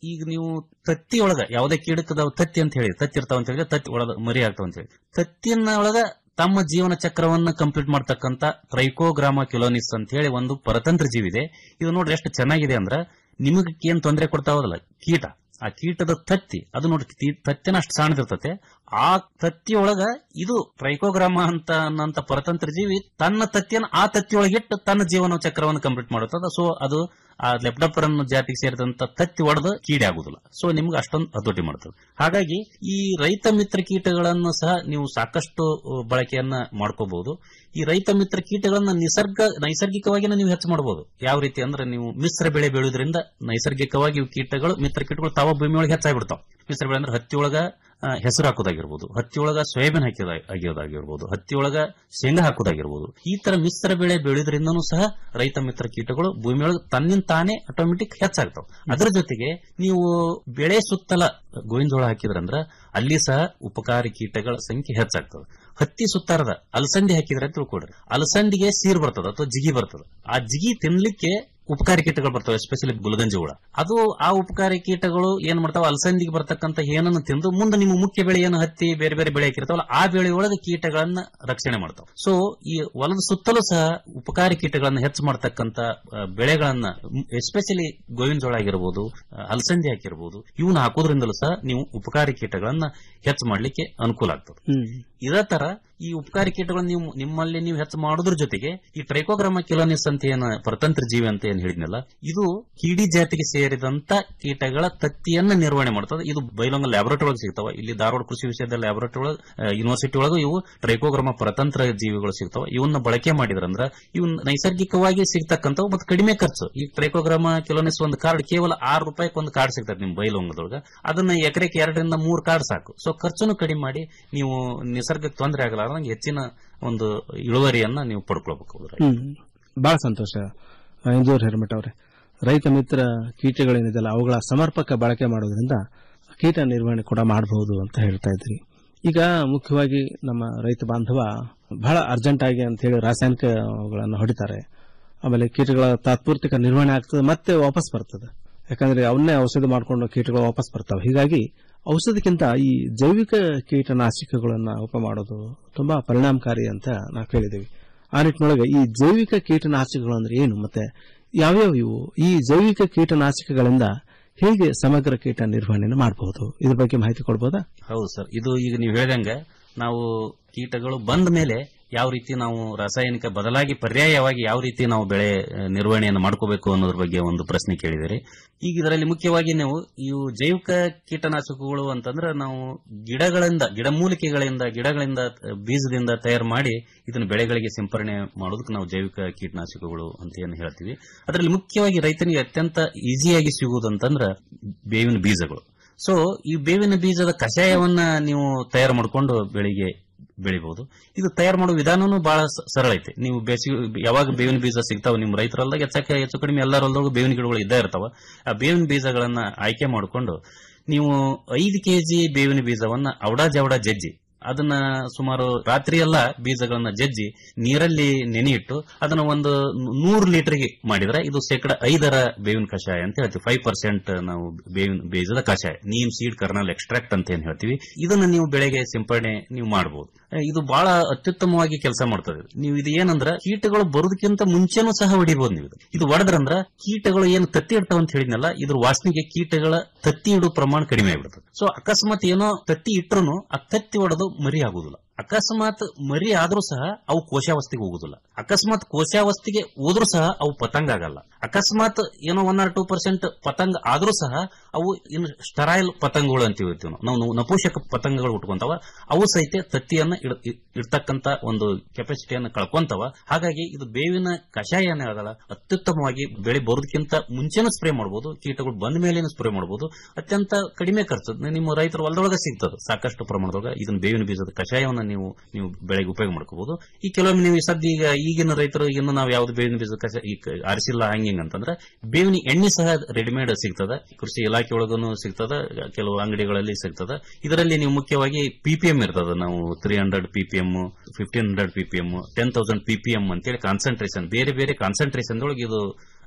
ಈಗ ನೀವು ತತ್ತಿ ಒಳಗ ಯಾವುದೇ ಕೀಡಕದ ತತ್ತಿ ಅಂತ ಹೇಳಿ ತತ್ತಿ ಇರ್ತಾವ ಅಂತ ಹೇಳಿದ್ರೆ ತತ್ತಿ ಒಳಗ ಮರಿ ಆಗ್ತಾವ ಅಂತ ಹೇಳಿ ತತ್ತಿನ ಒಳಗ ತಮ್ಮ ಜೀವನ ಚಕ್ರವನ್ನ ಕಂಪ್ಲೀಟ್ ಮಾಡ್ತಕ್ಕಂತ ಟ್ರೈಕೋಗ್ರಾಮ ಕಿಲೋನಿಸ್ ಅಂತ ಹೇಳಿ ಒಂದು ಪರತಂತ್ರ ಜೀವಿ ಇದೆ ಇದು ನೋಡ್ರಿ ಎಷ್ಟು ಚೆನ್ನಾಗಿದೆ ಅಂದ್ರ ನಿಮಗೆ ಏನ್ ತೊಂದರೆ ಕೊಡ್ತಾವಲ್ಲ ಕೀಟ ಆ ಕೀಟದ ತತ್ತಿ ಅದು ನೋಡಿ ತಿ- ತತ್ತಿನ ಅಷ್ಟು ಸಣ್ಣದಿರ್ತತೆ ಆ ತತ್ತಿಯೊಳಗ ಇದು ಟ್ರೈಕೋಗ್ರಾಮ ಅಂತ ಅನ್ನಂತ ಪರತಂತ್ರ ಜೀವಿ ತನ್ನ ತತ್ತಿಯನ್ನು ಆ ತತ್ತಿಯೊಳಗಿಟ್ಟು ತನ್ನ ಜೀವನ ಚಕ್ರವನ್ನು ಕಂಪ್ಲೀಟ್ ಮಾಡುತ್ತದೆ ಸೊ ಅದು ಆ ಲೆಪ್ಡಪರ್ ಅನ್ನೋ ಜಾತಿಗೆ ಸೇರಿದಂತ ತತ್ತಿ ಒಡೆದು ಕೀಡೆ ಆಗುದಿಲ್ಲ ಸೊ ನಿಮ್ಗೆ ಅಷ್ಟೊಂದು ಹತೋಟಿ ಮಾಡ್ತದೆ ಹಾಗಾಗಿ ಈ ರೈತ ಮಿತ್ರ ಕೀಟಗಳನ್ನು ಸಹ ನೀವು ಸಾಕಷ್ಟು ಅಹ್, ಬಳಕೆಯನ್ನ ಮಾಡ್ಕೋಬಹುದು ಈ ರೈತ ಮಿತ್ರ ಕೀಟಗಳನ್ನ ನಿಸರ್ಗ ನೈಸರ್ಗಿಕವಾಗಿ ನೀವು ಹೆಚ್ಚು ಮಾಡಬಹುದು ಯಾವ ರೀತಿ ಅಂದ್ರೆ ನೀವು ಮಿಶ್ರ ಬೆಳೆ ಬೆಳೆಯೋದ್ರಿಂದ ನೈಸರ್ಗಿಕವಾಗಿ ಇವು ಕೀಟಗಳು ಮಿತ್ರ ಕೀಟಗಳು ತಾವ ಭೂಮಿ ಒಳಗೆ ಹೆಚ್ಚಾಗ್ಬಿಡ್ತಾವ ಮಿಶ್ರ ಬೆಳೆ ಅಂದ್ರೆ ಹತ್ತಿ ಒಳಗ ಆ, ಹೆಸರು ಹಾಕೋದಾಗಿರ್ಬೋದು ಹತ್ತಿ ಒಳಗ ಸೋಯಾಬೀನ್ ಹಾಕಿದ ಆಗಿರೋದಾಗಿರ್ಬೋದು ಹತ್ತಿ ಒಳಗ ಶೇಂಗಾ ಹಾಕೋದಾಗಿರ್ಬೋದು ಈ ತರ ಮಿಶ್ರ ಬೆಳೆ ಬೆಳೆಯೋದ್ರಿಂದನೂ ಸಹ ರೈತ ಮಿತ್ರ ಕೀಟಗಳು ಭೂಮಿ ಒಳಗೆ ತನ್ನಿಂದ ತಾನೇ ಆಟೋಮೆಟಿಕ್ ಹೆಚ್ಚಾಗ್ತಾವ ಅದರ ಜೊತೆಗೆ ನೀವು ಬೆಳೆ ಸುತ್ತಲ ಗೋವಿನ ಜೋಳ ಹಾಕಿದ್ರಂದ್ರ ಅಲ್ಲಿ ಸಹ ಉಪಕಾರಿ ಕೀಟಗಳ ಸಂಖ್ಯೆ ಹೆಚ್ಚಾಗ್ತದೆ ಹತ್ತಿ ಸುತ್ತಾರದ ಅಲಸಂದಿ ಹಾಕಿದ್ರೆ ಅಂತ ತಿಳ್ಕೊಡ್ರಿ ಅಲಸಂದಿಗೆ ಸೀರ್ ಬರ್ತದ ಅಥವಾ ಜಿಗಿ ಬರ್ತದ ಆ ಜಿಗಿ ತಿನ್ಲಿಕ್ಕೆ ಉಪಕಾರಿ ಕೀಟಗಳು ಬರ್ತವೆ ಎಸ್ಪೆಷಲಿ ಗುಲಗಂಜಿ ಹುಳ ಅದು ಆ ಉಪಕಾರಿ ಕೀಟಗಳು ಏನ್ ಮಾಡ್ತಾವ ಅಲಸಂದಿಗೆ ಬರ್ತಕ್ಕಂತ ಏನನ್ನು ತಿಂದು ಮುಂದೆ ನಿಮ್ಮ ಮುಖ್ಯ ಬೆಳೆ ಏನು ಹತ್ತಿ ಬೇರೆ ಬೇರೆ ಬೆಳೆ ಹಾಕಿರ್ತಾವಲ್ಲ ಆ ಬೆಳೆ ಒಳಗೆ ಕೀಟಗಳನ್ನ ರಕ್ಷಣೆ ಮಾಡ್ತಾವ ಸೊ ಈ ಹೊಲದ ಸುತ್ತಲೂ ಸಹ ಉಪಕಾರಿ ಕೀಟಗಳನ್ನ ಹೆಚ್ಚು ಮಾಡ್ತಕ್ಕಂತ ಆ, ಬೆಳೆಗಳನ್ನ ಎಸ್ಪೆಷಲಿ ಗೋವಿನ ಜೋಳ ಆಗಿರ್ಬೋದು ಆ, ಅಲಸಂದಿ ಹಾಕಿರ್ಬೋದು ಇವನ್ನ ಹಾಕೋದ್ರಿಂದಲೂ ಸಹ ನೀವು ಉಪಕಾರಿ ಕೀಟಗಳನ್ನ ಹೆಚ್ಚು ಮಾಡ್ಲಿಕ್ಕೆ ಅನುಕೂಲ ಆಗ್ತದೆ ಇದೇ ತರ ಈ ಉಪಕಾರಿ ಕೀಟಗಳನ್ನ ನೀವು ನಿಮ್ಮಲ್ಲಿ ನೀವು ಹೆಚ್ಚು ಮಾಡೋದ್ರ ಜೊತೆಗೆ ಈ ಟ್ರೈಕೋಗ್ರಾಮ ಕಿಲೋನಿಸ್ ಅಂತ ಏನು ಪರತಂತ್ರ ಜೀವಿ ಅಂತ ಏನ್ ಹೇಳಿದ್ನಲ್ಲ ಇದು ಕೀಡಿ ಜಾತಿಗೆ ಸೇರಿದಂತ ಕೀಟಗಳ ತತ್ತಿಯನ್ನ ನಿರ್ವಹಣೆ ಮಾಡ್ತದೆ ಇದು ಬೈಲೊಂಗ ಲ್ಯಾಬೊರೇಟರಿ ಒಳಗೆ ಸಿಗ್ತಾವ ಇಲ್ಲಿ ಧಾರವಾಡ ಕೃಷಿ ವಿಶ್ವವಿದ್ಯಾಲಯ ಲ್ಯಾಬೊರೇಟರಿ ಒಳಗೆ ಯೂನಿವರ್ಸಿಟಿ ಒಳಗೂ ಇವು ಟ್ರೈಕೋಗ್ರಾಮ ಪರತಂತ್ರ ಜೀವಿಗಳು ಸಿಗ್ತಾವ ಇವನ್ನ ಬಳಕೆ ಮಾಡಿದ್ರಂದ್ರ ಇವ್ ನೈಸರ್ಗಿಕವಾಗಿ ಸಿಗ್ತಕ್ಕಂಥವು ಮತ್ತೆ ಕಡಿಮೆ ಖರ್ಚು ಈ ಟ್ರೈಕೋಗ್ರಾಮ ಕಿಲೋನಿಸ್ ಒಂದು ಕಾರ್ಡ್ ಕೇವಲ ಆರು ರೂಪಾಯಿಗೆ ಒಂದು ಕಾರ್ಡ್ ಸಿಗ್ತದೆ ನಿಮ್ ಬೈಲೊಂಗದೊಳಗ ಅದನ್ನ ಎಕರೆಗೆ ಎರಡರಿಂದ ಮೂರು ಕಾರ್ಡ್ ಸಾಕು ಸೊ ಖರ್ಚನ್ನು ಕಡಿಮೆ ಮಾಡಿ ನೀವು ನಿಸರ್ಗಕ್ಕೆ ತೊಂದರೆ ಆಗಲಾರ್ದಂಗೆ ಹೆಚ್ಚಿನ ಒಂದು ಇಳುವರಿಯನ್ನ ನೀವು ಪಡ್ಕೊಳ್ಬೇಕು ಅದ್ರಲ್ಲಿ. ಹ್ಮ್ ಬಹಳ ಸಂತೋಷ ಇಂದೂರ್ ಹೆರ್ಮಟ್ ಅವರೇ ರೈತ ಮಿತ್ರ ಕೀಟಗಳೇನಿದೆಯಲ್ಲ ಅವುಗಳ ಸಮರ್ಪಕ ಬಳಕೆ ಮಾಡೋದ್ರಿಂದ ಕೀಟ ನಿರ್ವಹಣೆ ಕೂಡ ಮಾಡಬಹುದು ಅಂತ ಹೇಳ್ತಾ ಇದ್ರಿ ಈಗ ಮುಖ್ಯವಾಗಿ ನಮ್ಮ ರೈತ ಬಾಂಧವ ಬಹಳ ಅರ್ಜೆಂಟ್ ಆಗಿ ಅಂತ ಹೇಳಿ ರಾಸಾಯನಿಕಗಳನ್ನು ಹೊಡಿತಾರೆ ಆಮೇಲೆ ಕೀಟಗಳ ತಾತ್ಪೂರ್ತಿಕ ನಿರ್ವಹಣೆ ಆಗ್ತದೆ ಮತ್ತೆ ವಾಪಸ್ ಬರ್ತದೆ ಯಾಕಂದ್ರೆ ಅವನ್ನೇ ಔಷಧ ಮಾಡಿಕೊಂಡು ಕೀಟಗಳು ವಾಪಸ್ ಬರ್ತಾವೆ ಹೀಗಾಗಿ ಔಷಧಕ್ಕಿಂತ ಈ ಜೈವಿಕ ಕೀಟನಾಶಕಗಳನ್ನ ಉಪ ಮಾಡೋದು ತುಂಬಾ ಪರಿಣಾಮಕಾರಿ ಅಂತ ನಾವು ಕೇಳಿದ್ದೀವಿ ಆ ನಿಟ್ಟಿನೊಳಗೆ ಈ ಜೈವಿಕ ಕೀಟನಾಶಕಗಳು ಅಂದ್ರೆ ಏನು ಮತ್ತೆ ಯಾವ್ಯಾವ ಇವು ಈ ಜೈವಿಕ ಕೀಟನಾಶಕಗಳಿಂದ ಹೇಗೆ ಸಮಗ್ರ ಕೀಟ ನಿರ್ವಹಣೆಯನ್ನು ಮಾಡಬಹುದು ಇದ್ರ ಬಗ್ಗೆ ಮಾಹಿತಿ ಕೊಡ್ಬೋದಾ ಹೌದು ಸರ್ ಇದು ಈಗ ನೀವು ಹೇಳ್ದಂಗೆ ನಾವು ಕೀಟಗಳು ಬಂದ ಮೇಲೆ ಯಾವ ರೀತಿ ನಾವು ರಾಸಾಯನಿಕ ಬದಲಾಗಿ ಪರ್ಯಾಯವಾಗಿ ಯಾವ ರೀತಿ ನಾವು ಬೆಳೆ ಆ, ನಿರ್ವಹಣೆಯನ್ನು ಮಾಡ್ಕೋಬೇಕು ಅನ್ನೋದ್ರ ಬಗ್ಗೆ ಒಂದು ಪ್ರಶ್ನೆ ಕೇಳಿದಿರಿ ಈಗ ಇದರಲ್ಲಿ ಮುಖ್ಯವಾಗಿ ನೀವು ಇವು ಜೈವಿಕ ಕೀಟನಾಶಕಗಳು ಅಂತಂದ್ರೆ ನಾವು ಗಿಡಗಳಿಂದ ಗಿಡಮೂಲಿಕೆಗಳಿಂದ ಗಿಡಗಳಿಂದ ಆ, ಬೀಜದಿಂದ ತಯಾರು ಮಾಡಿ ಇದನ್ನ ಬೆಳೆಗಳಿಗೆ ಸಿಂಪರಣೆ ಮಾಡೋದಕ್ಕೆ ನಾವು ಜೈವಿಕ ಕೀಟನಾಶಕಗಳು ಅಂತ ಏನು ಹೇಳ್ತೀವಿ ಅದರಲ್ಲಿ ಮುಖ್ಯವಾಗಿ ರೈತನಿಗೆ ಅತ್ಯಂತ ಈಸಿಯಾಗಿ ಸಿಗುವುದಂತಂದ್ರ ಬೇವಿನ ಬೀಜಗಳು ಸೊ ಈ ಬೇವಿನ ಬೀಜದ ಕಷಾಯವನ್ನ ನೀವು ತಯಾರು ಮಾಡಿಕೊಂಡು ಬೆಳಿಗ್ಗೆ ಬೆಳಿಬಹುದು ಇದು ತಯಾರು ಮಾಡುವ ವಿಧಾನನೂ ಬಹಳ ಸ- ಸರಳ ಐತೆ ನೀವು ಬೇಸಿಗೆ ಯಾವಾಗ ಬೇವಿನ ಬೀಜ ಸಿಗ್ತಾವ ನಿಮ್ಮ ರೈತರಲ್ದಾಗ ಹೆಚ್ಚಕ್ಕೆ ಹೆಚ್ಚು ಕಡಿಮೆ ಎಲ್ಲರಲ್ಲೂ ಬೇವಿನ ಗಿಡಗಳು ಇದ್ದೇ ಇರ್ತಾವ ಆ ಬೇವಿನ ಬೀಜಗಳನ್ನ ಆಯ್ಕೆ ಮಾಡಿಕೊಂಡು ನೀವು ಐದು ಕೆಜಿ ಬೇವಿನ ಬೀಜವನ್ನ ಅವಡಾ ಜವಡ ಜಜ್ಜಿ ಅದನ್ನ ಸುಮಾರು ರಾತ್ರಿ ಎಲ್ಲ ಬೀಜಗಳನ್ನ ಜಜ್ಜಿ ನೀರಲ್ಲಿ ನೆನೆಯಿಟ್ಟು ಅದನ್ನ ಒಂದು ನೂರು ಲೀಟರ್ಗೆ ಮಾಡಿದ್ರೆ ಇದು ಶೇಕಡ ಐದರ ಬೇವಿನ ಕಷಾಯ ಅಂತ ಹೇಳ್ತೀವಿ ಫೈವ್ ಪರ್ಸೆಂಟ್ ನಾವು ಬೇವಿನ ಬೀಜದ ಕಷಾಯ ನೀಮ್ ಸೀಡ್ ಕರ್ನಲ್ ಎಕ್ಸ್ಟ್ರಾಕ್ಟ್ ಅಂತ ಏನ್ ಹೇಳ್ತೀವಿ ಇದನ್ನ ನೀವು ಬೆಳೆಗೆ ಸಿಂಪಡಣೆ ನೀವು ಮಾಡಬಹುದು ಇದು ಬಹಳ ಅತ್ಯುತ್ತಮವಾಗಿ ಕೆಲಸ ಮಾಡ್ತದೆ ನೀವು ಇದು ಏನಂದ್ರ ಕೀಟಗಳು ಬರೋದಕ್ಕಿಂತ ಮುಂಚೆನೂ ಸಹ ಹೊಡಿಬಹುದು ನೀವು ಇದು. ಇದು ಹೊಡೆದ್ರಂದ್ರ ಕೀಟಗಳು ಏನು ತತ್ತಿ ಇಡ್ತಾವ ಅಂತ ಹೇಳಿದ್ನಲ್ಲ ಇದ್ರ ವಾಸನೆಗೆ ಕೀಟಗಳ ತತ್ತಿ ಇಡೋ ಪ್ರಮಾಣ ಕಡಿಮೆ ಆಗ್ಬಿಡ್ತದೆ ಸೊ ಅಕಸ್ಮಾತ್ ಏನೋ ತತ್ತಿ ಇಟ್ರು ಆ ತತ್ತಿ ಹೊಡೆದು ಮರಿ ಆಗುದಿಲ್ಲ ಅಕಸ್ಮಾತ್ ಮರಿ ಆದ್ರೂ ಸಹ ಅವು ಕೋಶಾವಸ್ಥೆಗೆ ಹೋಗುದಿಲ್ಲ ಅಕಸ್ಮಾತ್ ಕೋಶಾವಸ್ಥೆಗೆ ಹೋದ್ರೂ ಸಹ ಅವು ಪತಂಗ ಆಗಲ್ಲ ಅಕಸ್ಮಾತ್ ಏನೋ ಒನ್ ಆರ್ ಟೂ ಪರ್ಸೆಂಟ್ ಪತಂಗ ಆದ್ರೂ ಸಹ ಅವು ಇನ್ನು ಸ್ಟರೈಲ್ ಪತಂಗಗಳು ಅಂತ ಹೇಳ್ತೀವಿ ನಾವು ನಾವು ನಪೋಷಕ ಪತಂಗಗಳು ಉಟ್ಕೊಂತಾವ ಅವು ಸಹಿತ ತತ್ತಿಯನ್ನ ಇಡ್- ಇಡ್- ಇಡ್ತಕ್ಕಂತ ಒಂದು ಕೆಪಾಸಿಟಿಯನ್ನು ಕಳ್ಕೊಂತಾವ ಹಾಗಾಗಿ ಇದು ಬೇವಿನ ಕಷಾಯ ಏನ್ ಹೇಳಲ್ಲ ಅತ್ಯುತ್ತಮವಾಗಿ ಬೆಳೆ ಬರೋದಕ್ಕಿಂತ ಮುಂಚೆನೂ ಸ್ಪ್ರೇ ಮಾಡಬಹುದು ಕೀಟಗಳು ಬಂದ ಮೇಲೇನು ಸ್ಪ್ರೇ ಮಾಡಬಹುದು ಅತ್ಯಂತ ಕಡಿಮೆ ಖರ್ಚು ನಿಮ್ಮ ರೈತರ ಹೊಲದೊಳಗೆ ಸಿಗ್ತದೆ ಸಾಕಷ್ಟು ಪ್ರಮಾಣದೊಳಗೆ ಇದನ್ನ ಬೇವಿನ ಬೀಜದ ಕಷಾಯವನ್ನ ನೀವು ನೀವು ಬೆಳೆಗೆ ಉಪಯೋಗ ಮಾಡ್ಕೋಬಹುದು ಈ ಕೆಲವೊಮ್ಮೆ ನೀವು ಸದ್ಯ ಈಗ ಈಗಿನ ರೈತರು ಇನ್ನು ನಾವು ಯಾವ್ದು ಬೇವಿನ ಬೀಜದ ಕಷಾಯ ಈ ಕ- ಆರಿಸಿಲ್ಲ ಹಂಗೆ ಹಿಂಗೆ ಅಂತಂದ್ರೆ ಬೇವಿನ ಎಣ್ಣೆ ಸಹ ರೆಡಿಮೇಡ್ ಸಿಗ್ತದ ಕೃಷಿ ಇಲಾಖೆ ಒಳಗೂ ಸಿಗ್ತದ ಕೆಲವು ಅಂಗಡಿಗಳಲ್ಲಿ ಸಿಗ್ತದ ಇದರಲ್ಲಿ ನೀವು ಮುಖ್ಯವಾಗಿ ಪಿಪಿಎಂ ಇರ್ತದ ನಾವು three hundred PPM fifteen hundred PPM ten thousand PPM ಅಂತೇಳಿ ಕಾನ್ಸಂಟ್ರೇಷನ್ ಬೇರೆ ಬೇರೆ ಕಾನ್ಸಂಟ್ರೇಷನ್ ಒಳಗೆ ಇದು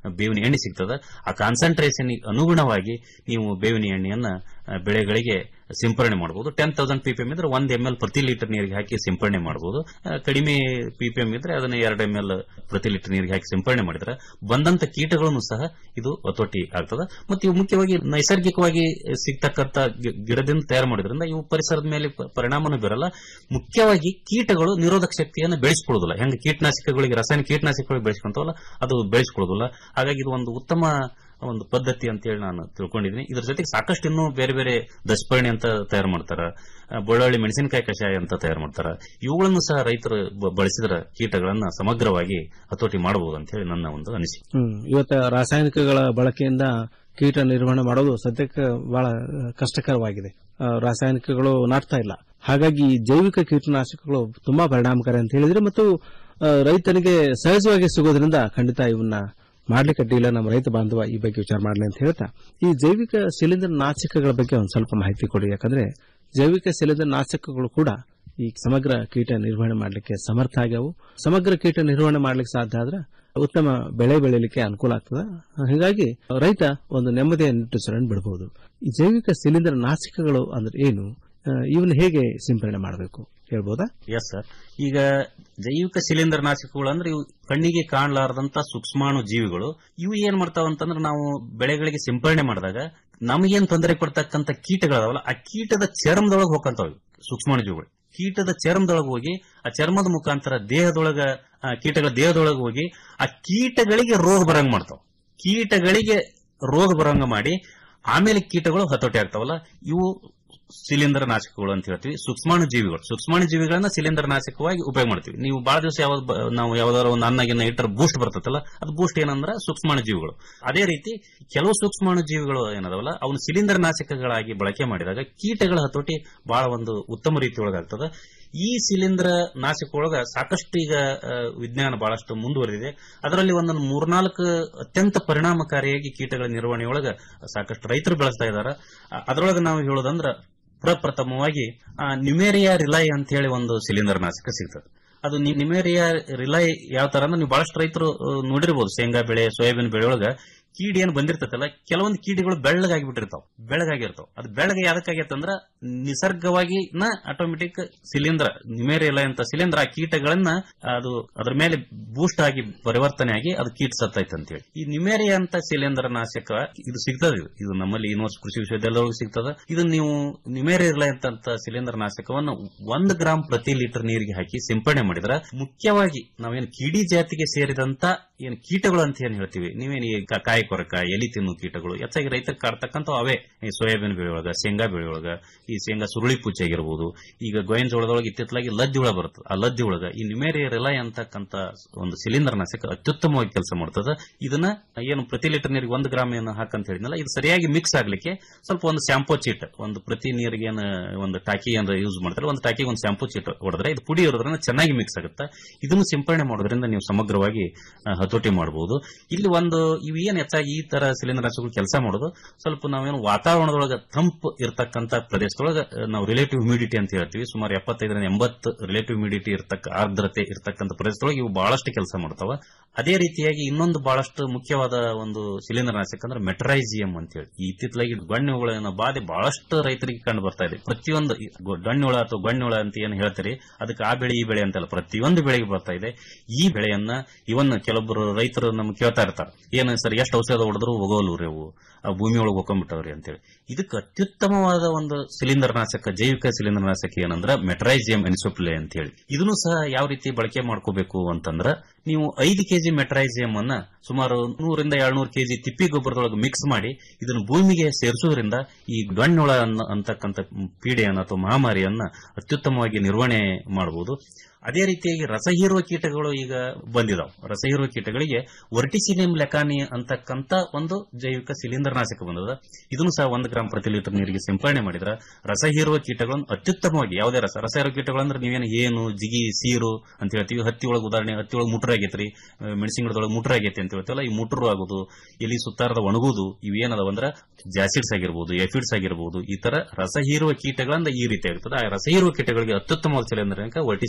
ಬೇವಿನ ಎಣ್ಣೆ ಸಿಗ್ತದ ಆ ಕಾನ್ಸಂಟ್ರೇಷನ್ ಅನುಗುಣವಾಗಿ ನೀವು ಬೇವಿನ ಎಣ್ಣೆಯನ್ನ ಆ, ಬೆಳೆಗಳಿಗೆ ಸಿಂಪರಣೆ ಮಾಡಬಹುದು ಟೆನ್ ತೌಸಂಡ್ ಪಿಪಿಎಂ ಇದ್ರೆ ಒಂದ್ ಎಂ ಎಲ್ ಪ್ರತಿ ಲೀಟರ್ ನೀರಿಗೆ ಹಾಕಿ ಸಿಂಪರಣೆ ಮಾಡಬಹುದು ಕಡಿಮೆ ಪಿಪಿಎಂ ಇದ್ರೆ ಅದನ್ನ ಎರಡು ಎಂ ಎಲ್ ಪ್ರತಿ ಲೀಟರ್ ನೀರಿಗೆ ಹಾಕಿ ಸಿಂಪರಣೆ ಮಾಡಿದ್ರೆ ಬಂದಂತ ಕೀಟಗಳನ್ನು ಸಹ ಇದು ಹತೋಟಿ ಆಗ್ತದ ಮತ್ತೆ ಇವು ಮುಖ್ಯವಾಗಿ ನೈಸರ್ಗಿಕವಾಗಿ ಸಿಗ್ತಕ್ಕಂತ ಗಿ- ಗಿಡದಿಂದ ತಯಾರು ಮಾಡೋದ್ರಿಂದ ಇವು ಪರಿಸರದ ಮೇಲೆ ಪ- ಪರಿಣಾಮನೂ ಬೀರಲ್ಲ ಮುಖ್ಯವಾಗಿ ಕೀಟಗಳು ನಿರೋಧಕ ಶಕ್ತಿಯನ್ನು ಬೆಳೆಸ್ಕೊಳ್ಳೋದಿಲ್ಲ ಹೆಂಗೆ ಕೀಟನಾಶಕಗಳಿಗೆ ರಾಸಾಯನಿಕ ಕೀಟನಾಶಕಗಳಿಗೆ ಬೆಳೆಸ್ಕೊಂತವಲ್ಲ ಅದು ಬೆಳೆಸ್ಕೊಳ್ಳೋದಿಲ್ಲ ಹಾಗಾಗಿ ಇದು ಒಂದು ಉತ್ತಮ ಒಂದು ಪದ್ಧತಿ ಅಂತ ಹೇಳಿ ನಾನು ತಿಳ್ಕೊಂಡಿದ್ದೀನಿ ಇದ್ರ ಜೊತೆಗೆ ಸಾಕಷ್ಟು ಇನ್ನೂ ಬೇರೆ ಬೇರೆ ದಶಪರ್ಣಿ ಅಂತ ತಯಾರು ಮಾಡ್ತಾರ ಆ, ಬೆಳ್ಳುಳ್ಳಿ ಮೆಣಸಿನಕಾಯಿ ಕಷಾಯ ಅಂತ ತಯಾರು ಮಾಡ್ತಾರ ಇವುಗಳನ್ನು ಸಹ ರೈತರು ಬ- ಬಳಸಿದ್ರ ಕೀಟಗಳನ್ನ ಸಮಗ್ರವಾಗಿ ಹತೋಟಿ ಮಾಡಬಹುದು ಅಂತ ಹೇಳಿ ನನ್ನ ಒಂದು ಅನಿಸಿಕೆ ಹ್ಮ್ ಇವತ್ತು ರಾಸಾಯನಿಕಗಳ ಬಳಕೆಯಿಂದ ಕೀಟ ನಿರ್ವಹಣೆ ಮಾಡೋದು ಸದ್ಯಕ್ಕೆ ಬಹಳ ಆ, ಕಷ್ಟಕರವಾಗಿದೆ ಆ, ರಾಸಾಯನಿಕಗಳು ನಾಟ್ತಾ ಇಲ್ಲ ಹಾಗಾಗಿ ಈ ಜೈವಿಕ ಕೀಟನಾಶಕಗಳು ತುಂಬಾ ಪರಿಣಾಮಕಾರಿ ಅಂತ ಹೇಳಿದ್ರೆ ಮತ್ತು ಆ, ರೈತನಿಗೆ ಸಹಜವಾಗಿ ಸಿಗೋದ್ರಿಂದ ಖಂಡಿತ ಇವನ್ನ ಮಾಡ್ಲಿಕ್ಕೆ ಅಡ್ಡಿಲ್ಲ ನಮ್ಮ ರೈತ ಬಾಂಧವ ಈ ಬಗ್ಗೆ ವಿಚಾರ ಮಾಡಲಿ ಅಂತ ಹೇಳ್ತಾ ಈ ಜೈವಿಕ ಶಿಲೀಂಧ್ರ ನಾಶಕಗಳ ಬಗ್ಗೆ ಒಂದು ಸ್ವಲ್ಪ ಮಾಹಿತಿ ಕೊಡಿ ಯಾಕಂದ್ರೆ ಜೈವಿಕ ಶಿಲೀಂಧ್ರ ನಾಶಕಗಳು ಕೂಡ ಈ ಸಮಗ್ರ ಕೀಟ ನಿರ್ವಹಣೆ ಮಾಡಲಿಕ್ಕೆ ಸಮರ್ಥ ಆಗ್ಯಾವು ಸಮಗ್ರ ಕೀಟ ನಿರ್ವಹಣೆ ಮಾಡ್ಲಿಕ್ಕೆ ಸಾಧ್ಯ ಆದ್ರೆ ಉತ್ತಮ ಬೆಳೆ ಬೆಳೀಲಿಕ್ಕೆ ಅನುಕೂಲ ಆಗ್ತದೆ ಹೀಗಾಗಿ ರೈತ ಒಂದು ನೆಮ್ಮದಿಯ ನಿಟ್ಟುಸಿರನ್ನು ಬಿಡಬಹುದು ಈ ಜೈವಿಕ ಶಿಲೀಂಧ್ರ ನಾಶಕಗಳು ಅಂದ್ರೆ ಏನು ಆ, ಇವನ್ನ ಹೇಗೆ ಸಿಂಪರಣೆ ಮಾಡಬೇಕು ಹೇಳ್ಬೋದಾ ಎಸ್ ಸರ್ ಈಗ ಜೈವಿಕ ಶಿಲೀಂಧ್ರ ನಾಶಕಗಳು ಅಂದ್ರೆ ಇವು ಕಣ್ಣಿಗೆ ಕಾಣಲಾರದಂತ ಸೂಕ್ಷ್ಮಾಣು ಜೀವಿಗಳು ಇವು ಏನ್ ಮಾಡ್ತಾವ ಅಂತಂದ್ರೆ ನಾವು ಬೆಳೆಗಳಿಗೆ ಸಿಂಪರಣೆ ಮಾಡಿದಾಗ ನಮಗೇನ್ ತೊಂದರೆ ಕೊಡ್ತಕ್ಕಂತ ಕೀಟಗಳದಾವಲ್ಲ ಆ ಕೀಟದ ಚರ್ಮದೊಳಗೆ ಹೋಗಂತಾವ ಸೂಕ್ಷ್ಮಾಣು ಜೀವಿಗಳು ಕೀಟದ ಚರ್ಮದೊಳಗೆ ಹೋಗಿ ಆ ಚರ್ಮದ ಮುಖಾಂತರ ದೇಹದೊಳಗ ಆ ಕೀಟಗಳ ದೇಹದೊಳಗೆ ಹೋಗಿ ಆ ಕೀಟಗಳಿಗೆ ರೋಗ ಬರಂಗ್ ಮಾಡ್ತಾವ ಕೀಟಗಳಿಗೆ ರೋಗ ಬರಂಗ ಮಾಡಿ ಆಮೇಲೆ ಕೀಟಗಳು ಹತೋಟಿ ಆಗ್ತಾವಲ್ಲ ಇವು ಶಿಲೀಂಧ್ರ ನಾಶಕಗಳು ಅಂತ ಹೇಳ್ತೀವಿ ಸೂಕ್ಷ್ಮಾಣು ಜೀವಿಗಳು ಸೂಕ್ಷ್ಮಾಣು ಜೀವಿಗಳನ್ನ ಶಿಲೀಂಧ್ರ ನಾಶಕವಾಗಿ ಉಪಯೋಗ ಮಾಡ್ತೀವಿ ನೀವು ಬಹಳ ದಿವಸ ಯಾವ್ದು ಬ- ನಾವು ಯಾವ್ದಾದ್ರು ಒಂದು ಅನ್ನಗಿನ್ನ ಇಟ್ಟರೆ ಬೂಸ್ಟ್ ಬರ್ತದಲ್ಲ ಅದು ಬೂಸ್ಟ್ ಏನಂದ್ರೆ ಸೂಕ್ಷ್ಮಾಣು ಜೀವಿಗಳು ಅದೇ ರೀತಿ ಕೆಲವು ಸೂಕ್ಷ್ಮಾಣು ಜೀವಿಗಳು ಏನದಾವಲ್ಲ ಅವನು ಶಿಲೀಂಧ್ರ ನಾಶಕಗಳಾಗಿ ಬಳಕೆ ಮಾಡಿದಾಗ ಕೀಟಗಳ ಹತೋಟಿ ಬಹಳ ಒಂದು ಉತ್ತಮ ರೀತಿ ಒಳಗಾಗ್ತದೆ ಈ ಶಿಲೀಂಧ್ರ ನಾಶಕದೊಳಗ ಸಾಕಷ್ಟು ಈಗ ಆ, ವಿಜ್ಞಾನ ಬಹಳಷ್ಟು ಮುಂದುವರೆದಿದೆ ಅದರಲ್ಲಿ ಒಂದೊಂದು ಮೂರ್ನಾಲ್ಕು ಅತ್ಯಂತ ಪರಿಣಾಮಕಾರಿಯಾಗಿ ಕೀಟಗಳ ನಿರ್ವಹಣೆಯೊಳಗ ಸಾಕಷ್ಟು ರೈತರು ಬೆಳೆಸ್ತಾ ಇದ್ದಾರೆ ಅದರೊಳಗೆ ನಾವು ಹೇಳೋದಂದ್ರ ಪ್ರಪ್ರಥಮವಾಗಿ ನ್ಯೂಮೇರಿಯಾ ರಿಲೈ ಅಂತ ಹೇಳಿ ಒಂದು ಶಿಲೀಂಧ್ರ ನಾಶಕ ಸಿಗ್ತದೆ ಅದು ನಿ- ನಿಮೇರಿಯಾ ರಿಲೈ ಯಾವ ತರ ಅಂದ್ರೆ ನೀವು ಬಹಳಷ್ಟು ರೈತರು ಆ, ನೋಡಿರ್ಬೋದು ಶೇಂಗಾ ಬೆಳೆ ಸೋಯಾಬೀನ್ ಬೆಳೆ ಒಳಗ ಕೀಡಿ ಏನ್ ಬಂದಿರ್ತೈತಲ್ಲ ಕೆಲವೊಂದು ಕೀಡಿಗಳು ಬೆಳ್ಳಗಾಗಿ ಬಿಟ್ಟಿರ್ತಾವ ಬೆಳ್ಳಗಾಗಿರ್ತಾವ ಅದು ಬೆಳ್ಳಗೆ ಯಾವ್ದಕ್ಕಾಗೈತಂದ್ರ ನಿಸರ್ಗವಾಗಿ ನ ಆಟೋಮೆಟಿಕ್ ಶಿಲೀಂಧ್ರ ನಿಮೇರಿಯಲ ಅಂತ ಶಿಲೀಂಧ್ರ ಆ ಕೀಟಗಳನ್ನ ಅದು ಅದ್ರ ಮೇಲೆ ಬೂಸ್ಟ್ ಆಗಿ ಪರಿವರ್ತನೆ ಆಗಿ ಅದು ಕೀಟ ಸತ್ತೈತೆ ಅಂತೇಳಿ ಈ ನಿಮೇರಿಯ ಅಂತ ಶಿಲೀಂಧ್ರ ನಾಶಕ ಇದು ಸಿಗ್ತದೆ ಇದು ಇದು ನಮ್ಮಲ್ಲಿ ಯೂನಿವರ್ಸಿಟಿ ಕೃಷಿ ವಿಶ್ವವಿದ್ಯಾಲಯದೊಳಗೆ ಸಿಗ್ತದ ಇದು ನೀವು ನಿಮೇರಿಯಲ ಅಂತ ಶಿಲೀಂಧ್ರ ನಾಶಕವನ್ನು ಒಂದು ಗ್ರಾಂ ಪ್ರತಿ ಲೀಟರ್ ನೀರಿಗೆ ಹಾಕಿ ಸಿಂಪಡಣೆ ಮಾಡಿದ್ರೆ ಮುಖ್ಯವಾಗಿ ನಾವೇನು ಕಿಡಿ ಜಾತಿಗೆ ಸೇರಿದಂತ ಏನು ಕೀಟಗಳು ಅಂತ ಏನ್ ಹೇಳ್ತೀವಿ ನೀವೇನು ಈ ಕಾ- ಕಾಯಿ ಕೊರಕ ಎಲಿ ತಿನ್ನು ಕೀಟಗಳು ಹೆಚ್ಚಾಗಿ ರೈತರಿಗೆ ಕಾಡ್ತಕ್ಕಂಥ ಅವೇ ಈ ಸೋಯಾಬೀನ್ ಬೆಳೆಯೊಳಗ ಶೇಂಗಾ ಬೆಳೆಯೊಳಗ ಈ ಶೇಂಗಾ ಸುರುಳಿ ಪೂಚೆ ಆಗಿರ್ಬೋದು ಈಗ ಗೋವಿನ ಜೋಳದೊಳಗೆ ಇತ್ತಿತ್ತಲಾಗಿ ಲದ್ದಿ ಹುಳ ಬರ್ತದೆ ಆ ಲದ್ದಿ ಒಳಗ ಈ ನಿಮೇರಿಯ ರಿಲೈ ಅಂತಕ್ಕಂಥ ಒಂದು ಶಿಲೀಂಧ್ರ ನಾಶಕ ಅತ್ಯುತ್ತಮವಾಗಿ ಕೆಲಸ ಮಾಡ್ತದೆ ಇದನ್ನ ಏನು ಪ್ರತಿ ಲೀಟರ್ ನೀರಿಗೆ ಒಂದು ಗ್ರಾಮ್ ಏನು ಹಾಕಂತ ಹೇಳಿದ್ನಲ್ಲ ಇದು ಸರಿಯಾಗಿ ಮಿಕ್ಸ್ ಆಗ್ಲಿಕ್ಕೆ ಸ್ವಲ್ಪ ಒಂದು ಶಾಂಪೂ ಚೀಟ್ ಒಂದು ಪ್ರತಿ ನೀರಿಗೆ ಏನು ಒಂದು ಟಾಕಿ ಏನಾರ ಯೂಸ್ ಮಾಡ್ತಾರೆ ಒಂದು ಟಾಕಿಗೆ ಒಂದು ಶಾಂಪೂ ಚೀಟ್ ಹೊಡೆದ್ರೆ ಇದು ಪುಡಿ ಇರೋದ್ರಿಂದ ಚೆನ್ನಾಗಿ ಮಿಕ್ಸ್ ಆಗುತ್ತೆ ಇದನ್ನು ಸಿಂಪರಣೆ ಮಾಡೋದ್ರಿಂದ ನೀವು ಸಮಗ್ರವಾಗಿ ಆ, ಹತೋಟಿ ಮಾಡಬಹುದು ಇಲ್ಲಿ ಒಂದು ಇವು ಏನ್ ಹೆಚ್ಚಾಗಿ ಈ ತರ ಶಿಲೀಂಧ್ರನಾಶಕಗಳು ಕೆಲಸ ಮಾಡೋದು ಸ್ವಲ್ಪ ನಾವೇನು ವಾತಾವರಣದೊಳಗೆ ತಂಪು ಇರತಕ್ಕಂತ ಪ್ರದೇಶದೊಳಗೆ ಆ, ನಾವು ರಿಲೇಟಿವ್ ಹ್ಯೂಮಿಡಿಟಿ ಅಂತ ಹೇಳ್ತೀವಿ ಸುಮಾರು ಎಪ್ಪತ್ತೈದರಿಂದ ಎಂಬತ್ತು ರಿಲೇಟಿವ್ ಹ್ಯೂಮಿಡಿಟಿ ಇರ್ತಕ್ಕ ಆರ್ದ್ರತೆ ಇರತಕ್ಕಂತ ಪ್ರದೇಶದೊಳಗೆ ಇವು ಬಹಳಷ್ಟು ಕೆಲಸ ಮಾಡ್ತಾವ ಅದೇ ರೀತಿಯಾಗಿ ಇನ್ನೊಂದು ಬಹಳಷ್ಟು ಮುಖ್ಯವಾದ ಒಂದು ಶಿಲೀಂಧ್ರನಾಶಕ ಅಂದ್ರೆ ಮೆಟ್ರೈಸಿಯಂ ಅಂತ ಹೇಳಿ ಈ ಇತ್ತಿತ್ತಲಾಗಿ ಗಣ್ಯಹುಳ ಬಾಧೆ ಬಹಳಷ್ಟು ರೈತರಿಗೆ ಕಂಡು ಬರ್ತಾ ಇದೆ ಪ್ರತಿಯೊಂದು ಈ ಗೊ- ಗಣ್ಯಹುಳ ಅಥವಾ ಗಣ್ಯಹುಳ ಅಂತ ಏನು ಹೇಳ್ತೀರಿ ಅದಕ್ಕೆ ಆ ಬೆಳೆ ಈ ಬೆಳೆ ಅಂತಲ್ಲ ಪ್ರತಿಯೊಂದು ಬೆಳೆಗೆ ಬರ್ತಾ ಇದೆ ಈ ಬೆಳೆಯನ್ನ ಇವನ್ ಕೆಲವೊಬ್ಬರು ರೈತರು ನಮ್ಗೆ ಕೇಳ್ತಾ ಇರ್ತಾರೆ ಏನು ಸರ್ ಎಷ್ಟು ಔಷಧ ಹೊಡೆದ್ರು ಹೋಗೋಲ್ರಿ ಅವು ಆ ಭೂಮಿ ಒಳಗೆ ಹೋಗ್ಕೊಂಡ್ಬಿಟ್ಟವ್ರಿ ಅಂತೇಳಿ ಇದಕ್ಕೆ ಅತ್ಯುತ್ತಮವಾದ ಒಂದು ಶಿಲೀಂಧ್ರ ನಾಶಕ ಜೈವಿಕ ಶಿಲೀಂಧ್ರ ನಾಶಕ ಏನಂದ್ರ ಮೆಟ್ರೈಸಿಯಂ ಎನಿಸೋಪ್ಲೆ ಅಂತ ಹೇಳಿ ಇದನ್ನು ಸಹ ಯಾವ ರೀತಿ ಬಳಕೆ ಮಾಡ್ಕೋಬೇಕು ಅಂತಂದ್ರ ನೀವು ಐದು ಕೆಜಿ ಮೆಟ್ರೈಸಿಯಂ ಅನ್ನ ಸುಮಾರು ನೂರಿಂದ ಏಳ್ನೂರು ಕೆಜಿ ತಿಪ್ಪಿ ಗೊಬ್ಬರದೊಳಗೆ ಮಿಕ್ಸ್ ಮಾಡಿ ಇದನ್ನು ಭೂಮಿಗೆ ಸೇರಿಸೋದ್ರಿಂದ ಈ ಗಣ್ಣುಳ ಅನ್ನ- ಅಂತಕ್ಕಂಥ ಪೀಡೆಯನ್ನ ಅಥವಾ ಮಹಾಮಾರಿಯನ್ನ ಅತ್ಯುತ್ತಮವಾಗಿ ನಿರ್ವಹಣೆ ಮಾಡಬಹುದು ಅದೇ ರೀತಿಯಾಗಿ ರಸಹೀರುವ ಕೀಟಗಳು ಈಗ ಬಂದಿದಾವ್ ರಸಹೀರುವ ಕೀಟಗಳಿಗೆ ವರ್ಟಿಸಿನಿಯಂ ಲೆಕಾನಿ ಅಂತಕ್ಕಂತ ಒಂದು ಜೈವಿಕ ಶಿಲೀಂಧ್ರನಾಶಕ ಬಂದದ ಇದನ್ನು ಸಹ ಒಂದು ಗ್ರಾಂ ಪ್ರತಿ ಲೀಟರ್ ನೀರಿಗೆ ಸಿಂಪಡಣೆ ಮಾಡಿದ್ರೆ ರಸಹೀರುವ ಕೀಟಗಳನ್ನು ಅತ್ಯುತ್ತಮವಾಗಿ ಯಾವುದೇ ರಸ ರಸಹೀರುವ ಕೀಟಗಳು ಅಂದ್ರೆ ನೀವೇನು ಏನು ಜಿಗಿ ಸೀರು ಅಂತ ಹೇಳ್ತೀವಿ ಹತ್ತಿ ಒಳಗೆ ಉದಾಹರಣೆ ಹತ್ತಿ ಒಳಗೆ ಮುಟ್ರ ಆಗೈತ್ರಿ ಮೆಣಸಿನ ಗಿಡದೊಳಗೆ ಮುಟ್ರ ಆಗೈತಿ ಅಂತ ಹೇಳ್ತೀವಲ್ಲ ಈ ಮುಟ್ರು ಆಗೋದು ಎಲಿ ಸುತ್ತಾರದ ಒಣಗುದು ಇವೇನದಾವ ಅಂದ್ರೆ ಜಾಸಿಡ್ಸ್ ಆಗಿರ್ಬೋದು ಎಫಿಡ್ಸ್ ಆಗಿರ್ಬೋದು ಈ ತರ ರಸಹೀರುವ ಕೀಟಗಳಿಂದ ಈ ರೀತಿ ಆಗ್ತದೆ ಆ ರಸಹೀರುವ ಕೀಟಗಳಿಗೆ ಅತ್ಯುತ್ತಮವಾದ ಶಿಲೀಂಧ್ರನಾಶಕ ವರ್ಟಿಸಿನಿಯಂ ಲಿಕಾನಿ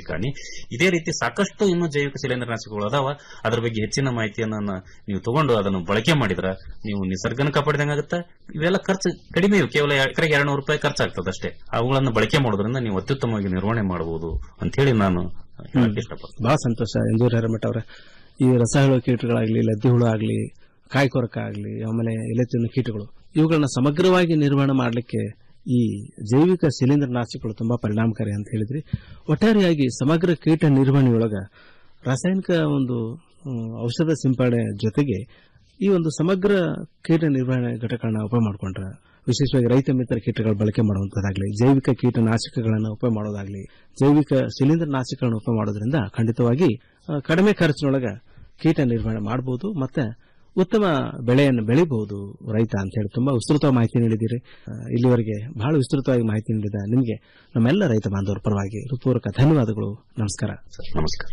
ಕಾಣಿ ಇದೇ ರೀತಿ ಸಾಕಷ್ಟು ಇನ್ನು ಜೈವಿಕ ಶಿಲೀಂಧ್ರನಾಶಕಗಳು ಅದಾವ ಅದ್ರ ಬಗ್ಗೆ ಹೆಚ್ಚಿನ ಮಾಹಿತಿಯನ್ನ ನ- ನೀವು ತಗೊಂಡು ಅದನ್ನು ಬಳಕೆ ಮಾಡಿದ್ರ ನೀವು ನಿಸರ್ಗನ ಕಾಪಾಡಿದಂಗಾಗುತ್ತೆ ಇವೆಲ್ಲ ಖರ್ಚು ಕಡಿಮೆ ಇವು ಕೇವಲ ಎಕರೆಗೆ ಎರಡು ನೂರು ರೂಪಾಯಿ ಖರ್ಚಾಗ್ತದೆ ಅಷ್ಟೇ ಅವುಗಳನ್ನು ಬಳಕೆ ಮಾಡೋದ್ರಿಂದ ನೀವು ಅತ್ಯುತ್ತಮವಾಗಿ ನಿರ್ವಹಣೆ ಮಾಡಬಹುದು ಅಂತ ಹೇಳಿ ನಾನು ಹೇಳಕ್ ಇಷ್ಟಪಡ್ತೀನಿ ಬಹಳ ಸಂತೋಷ ಎಂಜೂರ್ ಹಿರೇಮಠ ಅವರ ಈ ರಸಹುಳ ಕೀಟಗಳಾಗ್ಲಿ ಲದ್ದಿ ಹುಳು ಆಗ್ಲಿ ಕಾಯಿ ಕೊರಕ ಆಗ್ಲಿ ಆಮೇಲೆ ಎಲೆ ತಿನ್ನು ಕೀಟಗಳು ಇವುಗಳನ್ನ ಸಮಗ್ರವಾಗಿ ನಿರ್ವಹಣೆ ಮಾಡಲಿಕ್ಕೆ ಈ ಜೈವಿಕ ಶಿಲೀಂಧ್ರ ನಾಶಕಗಳು ತುಂಬಾ ಪರಿಣಾಮಕಾರಿ ಅಂತ ಹೇಳಿದ್ರಿ ಒಟ್ಟಾರೆಯಾಗಿ ಸಮಗ್ರ ಕೀಟ ನಿರ್ವಹಣೆಯೊಳಗ ರಾಸಾಯನಿಕ ಒಂದು ಹ್ಮ್, ಔಷಧ ಸಿಂಪಡಣೆ ಜೊತೆಗೆ ಈ ಒಂದು ಸಮಗ್ರ ಕೀಟ ನಿರ್ವಹಣೆ ಘಟಕಗಳನ್ನ ಉಪಯೋಗ ಮಾಡಿಕೊಂಡ್ರ ವಿಶೇಷವಾಗಿ ರೈತ ಮಿತ್ರ ಕೀಟಗಳ ಬಳಕೆ ಮಾಡುವಂತದ್ದಾಗಲಿ ಜೈವಿಕ ಕೀಟನಾಶಕಗಳನ್ನು ಉಪಯೋಗ ಮಾಡೋದಾಗ್ಲಿ ಜೈವಿಕ ಶಿಲೀಂಧ್ರ ನಾಶಕಗಳನ್ನು ಉಪಯೋಗ ಮಾಡೋದ್ರಿಂದ ಖಂಡಿತವಾಗಿ ಆ, ಕಡಿಮೆ ಖರ್ಚಿನೊಳಗ ಕೀಟ ನಿರ್ವಹಣೆ ಮಾಡಬಹುದು ಮತ್ತೆ ಉತ್ತಮ ಬೆಳೆಯನ್ನು ಬೆಳಿಬಹುದು ರೈತ ಅಂತ ಹೇಳಿ ತುಂಬಾ ವಿಸ್ತೃತ ಮಾಹಿತಿ ನೀಡಿದ್ದೀರಿ ಆ, ಇಲ್ಲಿವರೆಗೆ ಬಹಳ ವಿಸ್ತೃತವಾಗಿ ಮಾಹಿತಿ ನೀಡಿದ ನಿಮಗೆ ನಮ್ಮೆಲ್ಲ ರೈತ ಬಾಂಧವರ ಪರವಾಗಿ ಹೃತ್ಪೂರ್ವಕ ಧನ್ಯವಾದಗಳು ನಮಸ್ಕಾರ ನಮಸ್ಕಾರ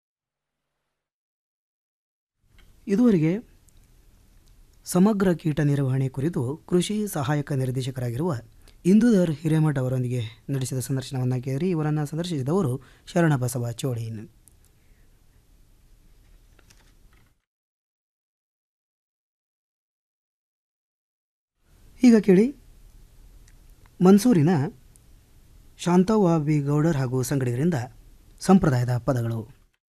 ಇದುವರೆಗೆ ಸಮಗ್ರ ಕೀಟ ನಿರ್ವಹಣೆ ಕುರಿತು ಕೃಷಿ ಸಹಾಯಕ ನಿರ್ದೇಶಕರಾಗಿರುವ ಇಂದುಧರ್ ಹಿರೇಮಠ ಅವರೊಂದಿಗೆ ನಡೆಸಿದ ಸಂದರ್ಶನವನ್ನು ಕೇಳಿ ಇವರನ್ನು ಸಂದರ್ಶಿಸಿದವರು ಶರಣಬಸವ ಚೋಳೀನ್ ಈಗ ಕೇಳಿ ಮನ್ಸೂರಿನ ಶಾಂತವ್ವ ಬಿ ಗೌಡರ್ ಹಾಗೂ ಸಂಗಡಿಗರಿಂದ ಸಂಪ್ರದಾಯದ ಪದಗಳು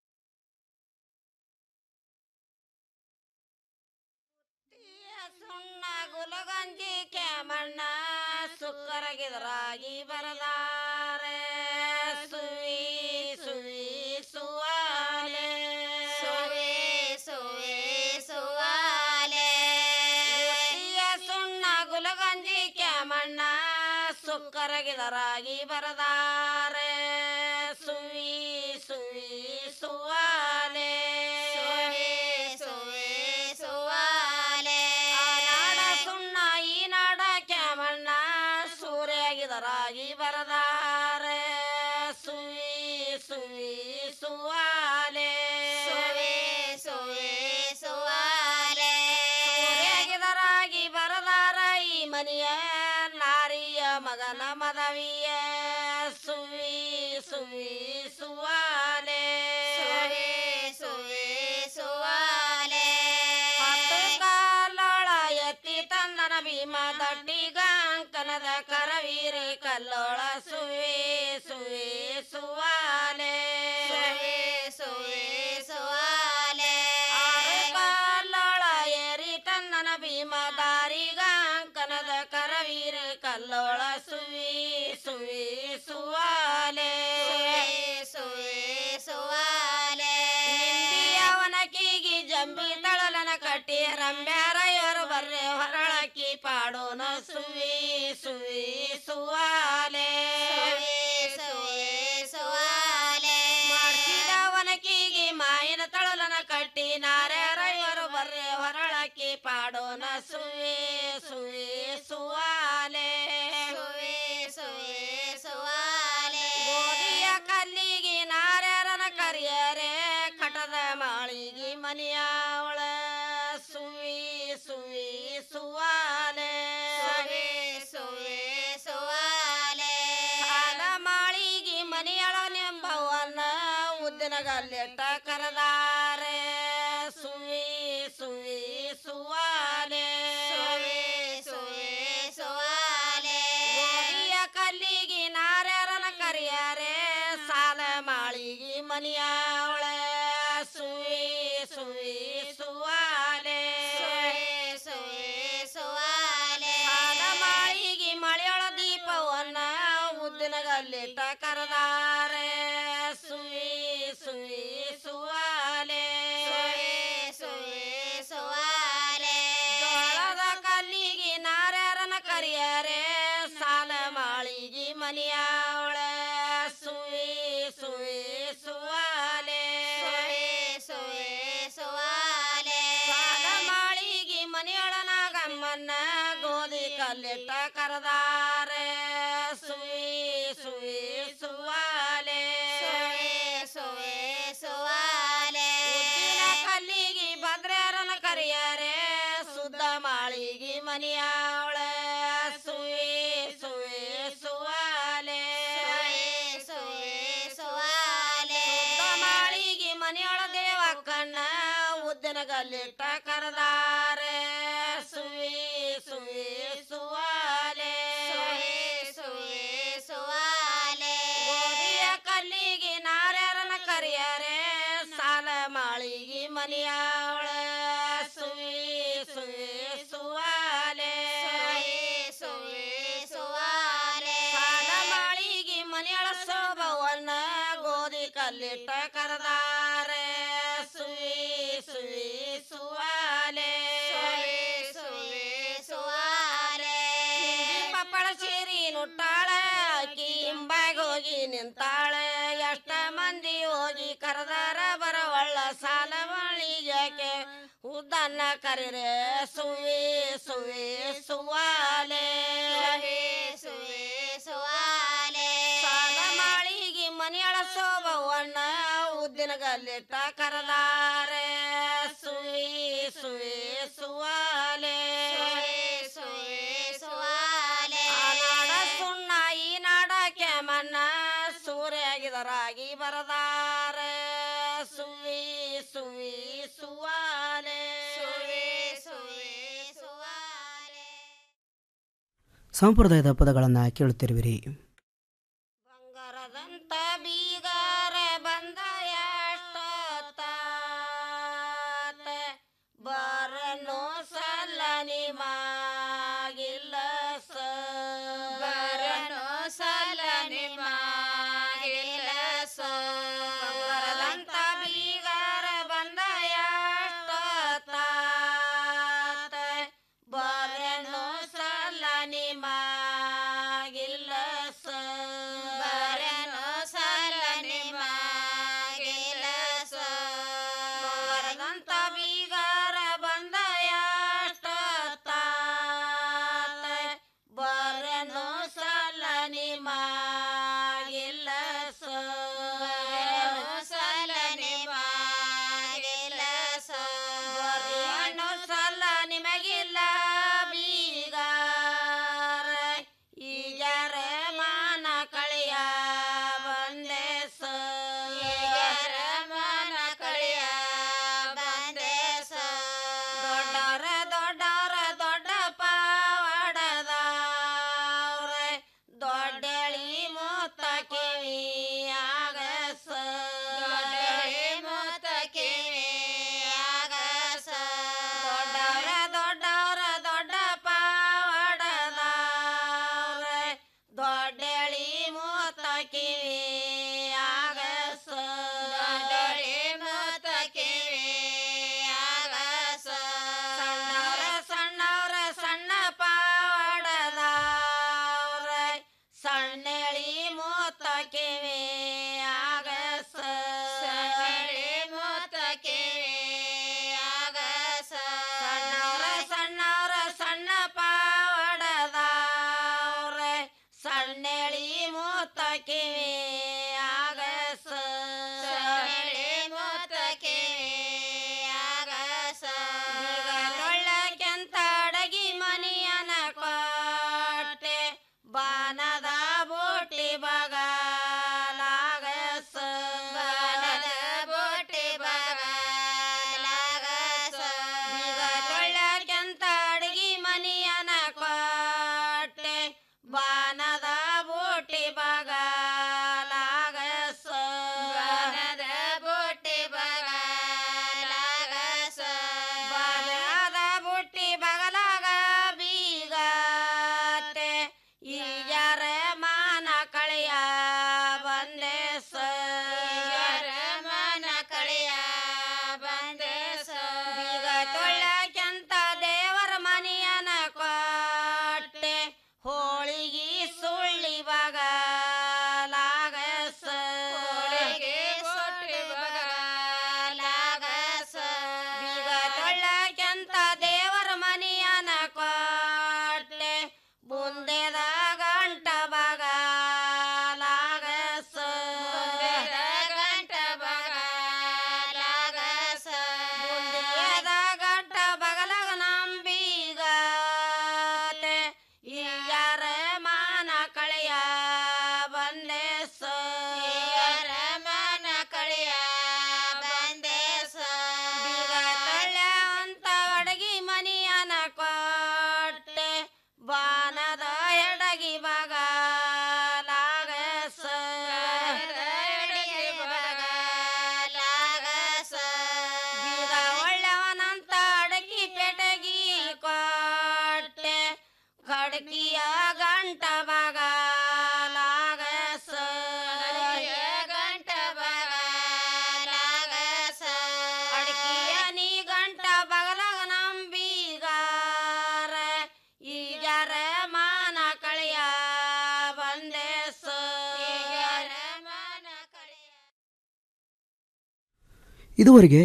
ಗುಲಗಂಜಿ ಕ್ಯಾಮಣ್ಣ ಸುಕ್ಕರಗಿದರಾಗಿ ಬರದಾರೆ ಸುವಿ ಸುವಿ ಸುವಾಲೆ ಸುವೆ ಸುವೆ ಸುವಾಲೆ ಉತ್ತಿಯ ಸುಣ್ಣ ಗುಲಗಂಜಿ ಕ್ಯಾಮಣ್ಣ ಸುಕ್ಕರಗಿದರಾಗಿ ಬರದಾರೆ ಸುವಿ ಸುವಿ ಸುವಾಲೆ ಸುವೆ ಸುವೆ ಸುವಾಲೆ ನಾಡ ಸುಣ್ಣ ಈ ನಾಡ ಕ್ಯಾಮಣ್ಣ ಸೂರ್ಯಾಗಿದರಾಗಿ ಬರದಾರೆ ಸುವಿ ಸುವಿ ಸುವಾಲೆ ಸುವೆ ಸುವೆ ಸುವಾಲೆ ಸೂರ್ಯಾಗಿದರಾಗಿ ಬರದಾರ ಈ ಮನೆಯ ನಾರಿಯ ಮಗನ ಮದವಿಯ ಸುವಿ ಸುವಿ ಸುವಾಲೆ ಸುವೆ ಸುವೆ ಸುವಾಲೆ ಹತ್ತು ಕಾಲೋಳ ಎತ್ತಿ ತಂದನ ಭೀಮ ದಟ್ಟಿಗಾಂಕನದ ಕರವೀರಿ ಕಲ್ಲೋಳ ಸುವೆ ಸುವೆ ಸುವಾಲೆ ಸುವೆ ಸುವೆ ಸುವಾಲೆ ಆರು ಕಾಲೋಳ ಏರಿ ತಂದನ ಭೀಮ ದಾರಿಗಾಂಕನದ ಕರವೀರಿ ಕಲ್ಲೋಳ ಸುವಿ ಸುವಿ ಸುವಾಲೆ ಸುವೆ ಸುವಾಲೆ ನಿಂಬಿಯವನ ಕೀಗಿ ಜಂಬಿ ತಳಲನ ಕಟ್ಟಿ ರಂಬ್ಯಾರಯ್ಯರು ಬರ್ರೆ ಹೊರಳಕ್ಕಿ ಪಾಡೋನ ಸುವಿ ಸುವಿ ಸುವಾಲೆ ಸುವೆ ಸುವಾಲೆ ಮಾಡಿಸಿದವನ ಕೀಗಿ ಮಾಯಿನ ತಳಲನ ಕಟ್ಟಿ ನಾರ್ಯಾರಯ್ಯರು ಬರ್ರೆ ಹೊರಳಕ್ಕಿ ಪಾಡೋನ ಸುವಿ ಸುವಿ ಸುವಾಲೆ ಸುವೆ ಸುವೆ ಸುವಾಲೆ ಗೋಧಿಯ ಕಲ್ಲಿಗೆ ನಾರ್ಯಾರನ ಕರಿಯರೆ ಕಟದ ಮಾಳಿಗೆ ಮನೆಯವಳ ಸುವಿ ಸುವಿ ಸುವಾಲೆ ಸುವೆ ಸುವೆ ಸುವಾಲೆ ಸಾಲ ಮಾಳಿಗೆ ಮನೆಯಳ ನೆಂಬವನ್ನ ಉದ್ದಿನ ಗಲ್ಲೆಟ್ಟ ಕರೆದಾರೆ ಸುವಿ ಸುವಿ ಸುವಾಲೆ ಸುವೆ ಸುವೆ ಸುವಾಲೆ ಗೋಧಿಯ ಕಲ್ಲಿಗೆ ನಾರ್ಯಾರನ ಕರಿಯಾರೆ ಸಾಲ ಮಾಳಿಗೆ ಮನೆಯವಳ ಸುವಿ ಸುವಿ ಸುವಾಲೆ ಸುವೆ ಸುವೆ ಸುವಾಲೆ ಸಾಲ ಮಾಳಿಗೆ ಮಳೆಯೊಳ ದೀಪವನ್ನ ಉದ್ದಿನ ಗಲ್ಲಿಟ್ಟ ಕರೆದಾರೆ ಸುವಿ ಸುವಿ ಸುವಾಲೆ ಸುವೆ ಸುವೆ ಸುವಾಲೆ ಜೋಳದ ಕಲ್ಲಿಗೆ ನಾರ್ಯಾರನ ಕರಿಯರೆ ಸಾಲ ಮಾಳಿಗೆ ಮನೆಯವಳ ಸುವಿ ಸುವಿ ಸುವಾಲೆ ಸುವೆ ಸುವೆ ಸುವಾಲೆ ಸಾಲ ಮಾಳಿಗೆ ಮನೆಯೊಳನ ಗಮ್ಮನ್ನ ಗೋಧಿ ಕಲ್ಲಿಟ್ಟ ಕರೆದಾರೆ ಸುವಿ ಸುವಿ ಸುವಾಲೆ ಸುವೆ ಸುವೆ ಸುವಾಲೆ ಉದ್ದಿನ ಕಲ್ಲಿಗೆ ಭದ್ರೇರನ ಕರಿಯರೆ ಸುದ್ದ ಮಾಳಿಗೆ ಮನೆಯವಳ ಸುವಿ ಸುವಿ ಸುವಾಲೆ ಸುವೆ ಸುವೆ ಸುವಾಲೆ ಉದ್ದಿನಗಲ್ಲಿಟ್ಟ ಕರೆದಾರೆ ಸುವಿ ಸುವಿ ಸುವಾಲೆ ಸುವಿ ಸುವಿ ಸುವಾಲೆ ಗೋಧಿಯ ಕಲ್ಲಿಗೆ ನಾರ್ಯಾರನ ಕರಿಯಾರೆ ಸಾಲ ಮಾಳಿಗೆ ಮನೆಯಾವಳ ಸುವಿ ಸುವಿ ಸುವಾಲೆ ಸುವಿ ಸುವಾಲೆ ಸಾಲ ಮಾಳಿಗೆ ಮನೆಯೊಳ ಸೋಬವನ್ನ ಗೋಧಿ ಕಲ್ಲಿಟ್ಟ ಕರೆದಾರೆ ಸುವಿ ಸುವಿ ಸುವಾಲೆ ಸುವಿ ಸುವಿ ಸುವಾಲೆ ಪಪ್ಪಳ ಸೇರಿ ನುಟ್ಟಾಳ ಆಕಿ ಹಿಂಬಾಗ ಹೋಗಿ ನಿಂತಾಳ ಎಷ್ಟ ಮಂದಿ ಹೋಗಿ ಕರೆದಾರ ಬರವಳ್ಳ ಸಾಲ ಮಳಿಗೆ ಉದ್ದನ್ನ ಕರಿರೆ ಸುವಿ ಸುವಿ ಸುವಾಲೆ ಸುವಿ ಸುವಿ ಸುವಾಲೆ ಸಾಲ ಮಾಳಿಗೆ ಮನೆಯೊಳ ಸೋಬವನ್ನ ಉದ್ದಿನ ಗಲ್ಲಿಟ್ಟ ಕರೆದಾರೆ ಸುವಿ ಸುವಿ ಸುವಾಲೆ ಸುವಿ ಸುವಿ ಸುವಾಲೆ ಆ ನಾಡ ಸುಣ್ಣ ಈ ನಾಡ ಕೆಮನ್ನ ಸೂರ್ಯಾಗಿದರಾಗಿ ಬರದಾರೆ ಸುವಿ ಸುವಿ ಸುವಾಲೆ ಸುವಿ ಸುವಿ ಸುವಾಲೆ ಸಂಪ್ರದಾಯದ ಪದಗಳನ್ನು ಕೇಳುತ್ತಿರುವಿರಿ ಬಂಗಾರದಂತ ಬೀಗಾರ ಬಂದ ಎಷ್ಟೊತ್ತಾತ ಬರನು ಸಲ್ಲ ನಿಮಾಗಿಲ್ಲ ಸ ಬರನು ಸಲ ನಿಮಾಗಿಲ್ಲ ಸ ಬಂಗಾರದಂತ ಬೀಗಾರ ಬಂದ ಎಷ್ಟೊತ್ತಾತ ಬರನು ಸಲ್ಲ ನಿಮಾಗಿಲ್ಲ ಸ ಬರನು ಸಲ ನಿಮಾಗಿಲ್ಲ ಸ ಬಂಗಾರದಂತ ಬೀಗಾರ ಬಂದ ಎಷ್ಟೊತ್ತಾತ ಬರನು ಸಲ ನಿಮಾಗಿಲ್ಲ ಸ ಬರನು ಸಲ ನಿಮಾಗಿಲ್ಲ ಸ ಬರನು ಸಲ ನಿಮಗಿಲ್ಲ ಬೀಗಾರ ಈಗಾರ ಮಾನ ಕಳೆಯ ಬಂದೆ ಸ ಈಗಾರ ಮಾನ ಕಳೆಯ ಬಂದೆ ಸ ದೊಡ್ಡವರ ದೊಡ್ಡವರ ದೊಡ್ಡ ಪಾವಡದವ್ರ ದೊಡ್ಡಳಿ ಮೂತ ಕಿವಿಯಾಗ ಸ ದೊಡ್ಡಳಿ ಮೂತ ಕಿವಿಯಾಗ ಸ ದೊಡ್ಡವರ ದೊಡ್ಡವರ ದೊಡ್ಡ ಪಾವಡದವ್ರ ದೊಡ್ಡಳಿ ಮೂತ ಕಿವಿಯಾಗ ಸ ದೊಡ್ಡಳಿ ಮೂತ ಕಿವಿಯಾಗ ಸ ಸಣ್ಣವ್ರ ಸಣ್ಣವ್ರ ಸಣ್ಣ ಪಾವಡದವ್ರ ಸಣ್ಣಳಿ ಮೂತ ಕಿವಿಯಾಗ ಸ ಸಣ್ಣಳಿ ಮೂತ ಕಿವಿಯಾಗ ಸ ಸಣ್ಣವ್ರ ಸಣ್ಣವ್ರ ಸಣ್ಣ ಪಾವಡದವ್ರ ಸಣ್ಣಳಿ ಮೂತ ಕಿವಿಯಾಗ ಸ ಸಣ್ಣಳಿ ಮೂತ ಕಿವಿಯಾಗ ಸ ತೊಳ್ಳಕ್ಕೆಂತ ಅಡಗಿ ಮನಿಯನ ಕೊಟ್ಟೆ ಬಾನದ ಬೋಟಿ ಬಗಲಾಗ ಸ ಬಾನದ ಬೋಟಿ ಬಗಲಾಗ ಸ ತೊಳ್ಳಕ್ಕೆಂತ ಅಡಗಿ ಮನಿಯನ ಕೊಟ್ಟೆ ಬಾನದ ಬೋಟಿ ಬಗಲಾಗ ಅಡಕಿಯ ಗಂಟ ಬಗಲಾಗ ಗಂಟ ಬಗಲಾಗ ಅಡಕಿಯ ನೀ ಗಂಟ ಬಗಲಾಗ ನಂಬಿಗಾರ ಈಗರ ಮಾನ ಕಳಿಯ ಬಂದೆ ಈಗರ ಮಾನ ಇದುವರೆಗೆ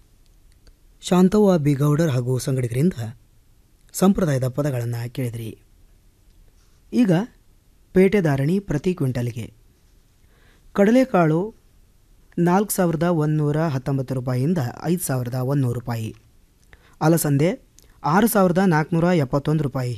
ಶಾಂತವ್ವ ಬಿ ಗೌಡರ್ ಹಾಗೂ ಸಂಗಡಿಗರಿಂದ ಸಂಪ್ರದಾಯದ ಪದಗಳನ್ನು ಕೇಳಿದ್ರಿ ಈಗ ಪೇಟೆದಾರಣಿ ಪ್ರತಿ ಕ್ವಿಂಟಲ್ಗೆ ಕಡಲೆಕಾಳು ನಾಲ್ಕು ಸಾವಿರದ ಒಂದುನೂರ ಹತ್ತೊಂಬತ್ತು ರೂಪಾಯಿಯಿಂದ ಐದು ಸಾವಿರದ ಒಂದುನೂರು ರೂಪಾಯಿ ಅಲಸಂದೆ ಆರು ಸಾವಿರದ ನಾಲ್ಕುನೂರ ಎಪ್ಪತ್ತೊಂದು ರೂಪಾಯಿ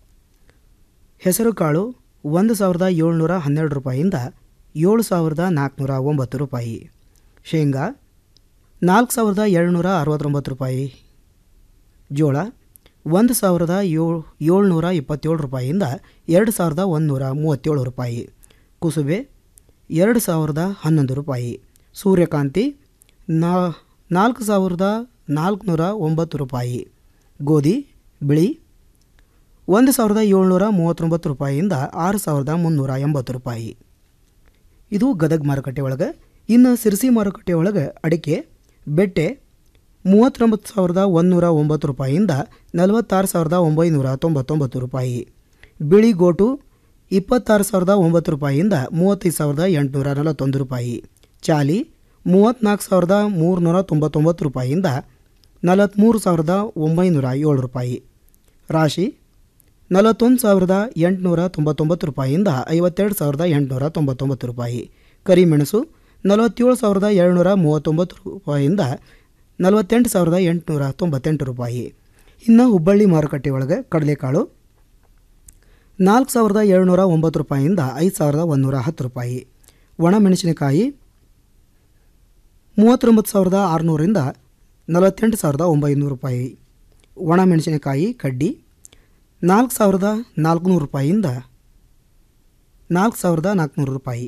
ಹೆಸರುಕಾಳು ಒಂದು ಸಾವಿರದ ಏಳ್ನೂರ ಹನ್ನೆರಡು ರೂಪಾಯಿಯಿಂದ ಏಳು ಸಾವಿರದ ನಾಲ್ಕುನೂರ ಒಂಬತ್ತು ರೂಪಾಯಿ ಶೇಂಗಾ ನಾಲ್ಕು ಸಾವಿರದ ಏಳ್ನೂರ ಅರವತ್ತೊಂಬತ್ತು ರೂಪಾಯಿ ಜೋಳ ಒಂದು ಸಾವಿರದ ಏಳು ಏಳ್ನೂರ ಇಪ್ಪತ್ತೇಳು ರೂಪಾಯಿಯಿಂದ ಎರಡು ಸಾವಿರದ ಒಂದುನೂರ ಮೂವತ್ತೇಳು ರೂಪಾಯಿ ಕುಸುಬೆ ಎರಡು ಸಾವಿರದ ಹನ್ನೊಂದು ರೂಪಾಯಿ ಸೂರ್ಯಕಾಂತಿ ನಾ ನಾಲ್ಕು ಸಾವಿರದ ನಾಲ್ಕುನೂರ ಒಂಬತ್ತು ರೂಪಾಯಿ ಗೋಧಿ ಬಿಳಿ ಒಂದು ಸಾವಿರದ ಏಳ್ನೂರ ಮೂವತ್ತೊಂಬತ್ತು ರೂಪಾಯಿಯಿಂದ ಆರು ಸಾವಿರದ ಮುನ್ನೂರ ಎಂಬತ್ತು ರೂಪಾಯಿ ಇದು ಗದಗ ಮಾರುಕಟ್ಟೆ ಒಳಗೆ ಇನ್ನು ಸಿರಸಿ ಮಾರುಕಟ್ಟೆ ಒಳಗೆ ಅಡಿಕೆ ಬೆಟ್ಟೆ ಮೂವತ್ತೊಂಬತ್ತು ಸಾವಿರದ ಒಂದುನೂರ ಒಂಬತ್ತು ರೂಪಾಯಿಯಿಂದ ನಲವತ್ತಾರು ಸಾವಿರದ ಒಂಬೈನೂರ ತೊಂಬತ್ತೊಂಬತ್ತು ರೂಪಾಯಿ ಬಿಳಿ ಗೋಟು ಇಪ್ಪತ್ತಾರು ಸಾವಿರದ ಒಂಬತ್ತು ರೂಪಾಯಿಯಿಂದ ಮೂವತ್ತೈದು ಸಾವಿರದ ಎಂಟುನೂರ ನಲವತ್ತೊಂದು ರೂಪಾಯಿ ಚಾಲಿ ಮೂವತ್ತ್ನಾಲ್ಕು ಸಾವಿರದ ಮೂರುನೂರ ತೊಂಬತ್ತೊಂಬತ್ತು ರೂಪಾಯಿಯಿಂದ ನಲವತ್ತ್ಮೂರು ಸಾವಿರದ ಒಂಬೈನೂರ ಏಳು ರೂಪಾಯಿ ರಾಶಿ ನಲವತ್ತೊಂದು ಸಾವಿರದ ಎಂಟುನೂರ ತೊಂಬತ್ತೊಂಬತ್ತು ರೂಪಾಯಿಯಿಂದ ಐವತ್ತೆರಡು ಸಾವಿರದ ಎಂಟುನೂರ ತೊಂಬತ್ತೊಂಬತ್ತು ರೂಪಾಯಿ ಕರಿಮೆಣಸು ನಲವತ್ತೇಳು ಸಾವಿರದ ಏಳ್ನೂರ ಮೂವತ್ತೊಂಬತ್ತು ರೂಪಾಯಿಯಿಂದ ನಲವತ್ತೆಂಟು ಸಾವಿರದ ಎಂಟುನೂರ ತೊಂಬತ್ತೆಂಟು ರೂಪಾಯಿ ಇನ್ನು ಹುಬ್ಬಳ್ಳಿ ಮಾರುಕಟ್ಟೆ ಒಳಗೆ ಕಡಲೆಕಾಳು ನಾಲ್ಕು ಸಾವಿರದ ಏಳ್ನೂರ ಒಂಬತ್ತು ರೂಪಾಯಿಯಿಂದ ಐದು ಸಾವಿರದ ಒಂದುನೂರ ಹತ್ತು ರೂಪಾಯಿ ಒಣಮೆಣಸಿನಕಾಯಿ ಮೂವತ್ತೊಂಬತ್ತು ಸಾವಿರದ ಆರುನೂರಿಂದ ನಲವತ್ತೆಂಟು ಸಾವಿರದ ಒಂಬೈನೂರು ರೂಪಾಯಿ ಒಣಮೆಣಸಿನಕಾಯಿ ಕಡ್ಡಿ ನಾಲ್ಕು ಸಾವಿರದ ನಾಲ್ಕುನೂರು ರೂಪಾಯಿಯಿಂದ ನಾಲ್ಕು ಸಾವಿರದ ನಾಲ್ಕುನೂರು ರೂಪಾಯಿ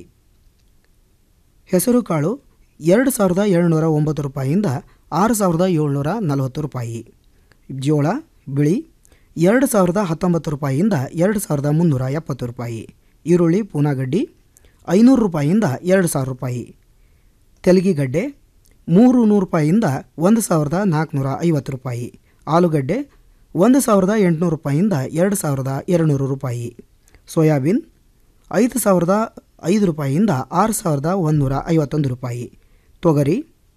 ಹೆಸರುಕಾಳು ಎರಡು ಸಾವಿರದ ಏಳ್ನೂರ ಒಂಬತ್ತು ರೂಪಾಯಿಯಿಂದ ಆರು ಸಾವಿರದ ಏಳ್ನೂರ ನಲವತ್ತು ರೂಪಾಯಿ ಜೋಳ ಬಿಳಿ ಎರಡು ಸಾವಿರದ ಹತ್ತೊಂಬತ್ತು ರೂಪಾಯಿಯಿಂದ ಎರಡು ಸಾವಿರದ ಮುನ್ನೂರ ಎಪ್ಪತ್ತು ರೂಪಾಯಿ ಈರುಳ್ಳಿ ಪೂನಾಗಡ್ಡಿ ಐನೂರು ರೂಪಾಯಿಯಿಂದ ಎರಡು ಸಾವಿರ ರೂಪಾಯಿ ತೆಲಗಿಗಡ್ಡೆ ಮೂರು ನೂರು ರೂಪಾಯಿಯಿಂದ ಒಂದು ಸಾವಿರದ ನಾಲ್ಕುನೂರ ಐವತ್ತು ರೂಪಾಯಿ ಆಲೂಗಡ್ಡೆ ಒಂದು ಸಾವಿರದ ಎಂಟುನೂರು ರೂಪಾಯಿಯಿಂದ ಎರಡು ಸಾವಿರದ ಎರಡುನೂರು ರೂಪಾಯಿ ಸೋಯಾಬೀನ್ ಐದು ಸಾವಿರದ ಐದು ರೂಪಾಯಿಯಿಂದ ಆರು ಸಾವಿರದ ಒಂದುನೂರ ಐವತ್ತೊಂದು ರೂಪಾಯಿ ತೊಗರಿ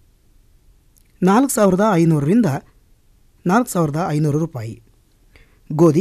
ನಾಲ್ಕು ಸಾವಿರದ ಐನೂರರಿಂದ ನಾಲ್ಕು ಸಾವಿರದ ಐನೂರು ರೂಪಾಯಿ ಗೋಧಿ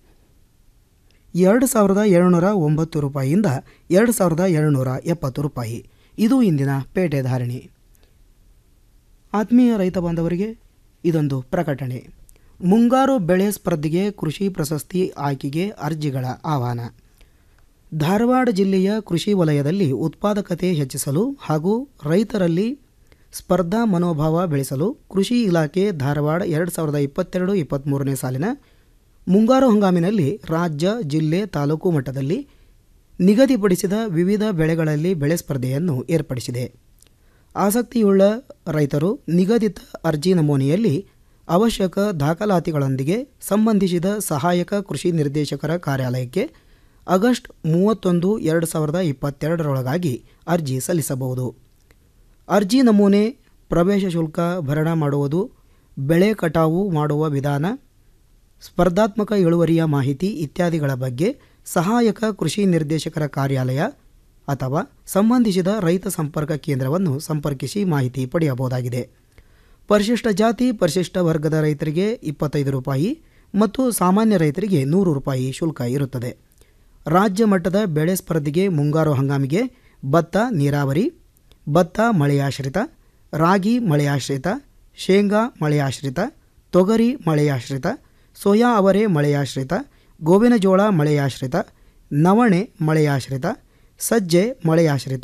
ಎರಡು ಸಾವಿರದ ಏಳುನೂರ ಒಂಬತ್ತು ರೂಪಾಯಿಯಿಂದ ಎರಡು ಸಾವಿರದ ಏಳುನೂರ ಎಪ್ಪತ್ತು ರೂಪಾಯಿ ಇದು ಇಂದಿನ ಪೇಟೆ ಧಾರಣೆ ಆತ್ಮೀಯ ರೈತ ಬಾಂಧವರಿಗೆ ಇದೊಂದು ಪ್ರಕಟಣೆ ಮುಂಗಾರು ಬೆಳೆ ಸ್ಪರ್ಧೆಗೆ ಕೃಷಿ ಪ್ರಶಸ್ತಿ ಆಯ್ಕೆಗೆ ಅರ್ಜಿಗಳ ಆಹ್ವಾನ ಧಾರವಾಡ ಜಿಲ್ಲೆಯ ಕೃಷಿ ವಲಯದಲ್ಲಿ ಉತ್ಪಾದಕತೆ ಹೆಚ್ಚಿಸಲು ಹಾಗೂ ರೈತರಲ್ಲಿ ಸ್ಪರ್ಧಾ ಮನೋಭಾವ ಬೆಳೆಸಲು ಕೃಷಿ ಇಲಾಖೆ ಧಾರವಾಡ ಎರಡು ಸಾವಿರದ ಇಪ್ಪತ್ತೆರಡು ಇಪ್ಪತ್ತ್ಮೂರನೇ ಸಾಲಿನ ಮುಂಗಾರು ಹಂಗಾಮಿನಲ್ಲಿ ರಾಜ್ಯ ಜಿಲ್ಲೆ ತಾಲೂಕು ಮಟ್ಟದಲ್ಲಿ ನಿಗದಿಪಡಿಸಿದ ವಿವಿಧ ಬೆಳೆಗಳಲ್ಲಿ ಬೆಳೆ ಸ್ಪರ್ಧೆಯನ್ನು ಏರ್ಪಡಿಸಿದೆ ಆಸಕ್ತಿಯುಳ್ಳ ರೈತರು ನಿಗದಿತ ಅರ್ಜಿ ನಮೂನೆಯಲ್ಲಿ ಅವಶ್ಯಕ ದಾಖಲಾತಿಗಳೊಂದಿಗೆ ಸಂಬಂಧಿಸಿದ ಸಹಾಯಕ ಕೃಷಿ ನಿರ್ದೇಶಕರ ಕಾರ್ಯಾಲಯಕ್ಕೆ ಆಗಸ್ಟ್ ಮೂವತ್ತೊಂದು ಎರಡು ಸಾವಿರದ ಇಪ್ಪತ್ತೆರಡರೊಳಗಾಗಿ ಅರ್ಜಿ ಸಲ್ಲಿಸಬಹುದು ಅರ್ಜಿ ನಮೂನೆ ಪ್ರವೇಶ ಶುಲ್ಕ ಭರಣ ಮಾಡುವುದು ಬೆಳೆ ಕಟಾವು ಮಾಡುವ ವಿಧಾನ ಸ್ಪರ್ಧಾತ್ಮಕ ಇಳುವರಿಯ ಮಾಹಿತಿ ಇತ್ಯಾದಿಗಳ ಬಗ್ಗೆ ಸಹಾಯಕ ಕೃಷಿ ನಿರ್ದೇಶಕರ ಕಾರ್ಯಾಲಯ ಅಥವಾ ಸಂಬಂಧಿಸಿದ ರೈತ ಸಂಪರ್ಕ ಕೇಂದ್ರವನ್ನು ಸಂಪರ್ಕಿಸಿ ಮಾಹಿತಿ ಪಡೆಯಬಹುದಾಗಿದೆ ಪರಿಶಿಷ್ಟ ಜಾತಿ ಪರಿಶಿಷ್ಟ ವರ್ಗದ ರೈತರಿಗೆ ಇಪ್ಪತ್ತೈದು ರೂಪಾಯಿ ಮತ್ತು ಸಾಮಾನ್ಯ ರೈತರಿಗೆ ನೂರು ರೂಪಾಯಿ ಶುಲ್ಕ ಇರುತ್ತದೆ ರಾಜ್ಯ ಮಟ್ಟದ ಬೆಳೆ ಸ್ಪರ್ಧೆಗೆ ಮುಂಗಾರು ಹಂಗಾಮಿಗೆ ಭತ್ತ ನೀರಾವರಿ ಭತ್ತ ಮಳೆಯಾಶ್ರಿತ ರಾಗಿ ಮಳೆಯಾಶ್ರಿತ ಶೇಂಗಾ ಮಳೆಯಾಶ್ರಿತ ತೊಗರಿ ಮಳೆಯಾಶ್ರಿತ ಸೋಯಾ ಅವರೆ ಮಳೆಯಾಶ್ರಿತ ಗೋವಿನ ಜೋಳ ಮಳೆಯಾಶ್ರಿತ ನವಣೆ ಮಳೆಯಾಶ್ರಿತ ಸಜ್ಜೆ ಮಳೆಯಾಶ್ರಿತ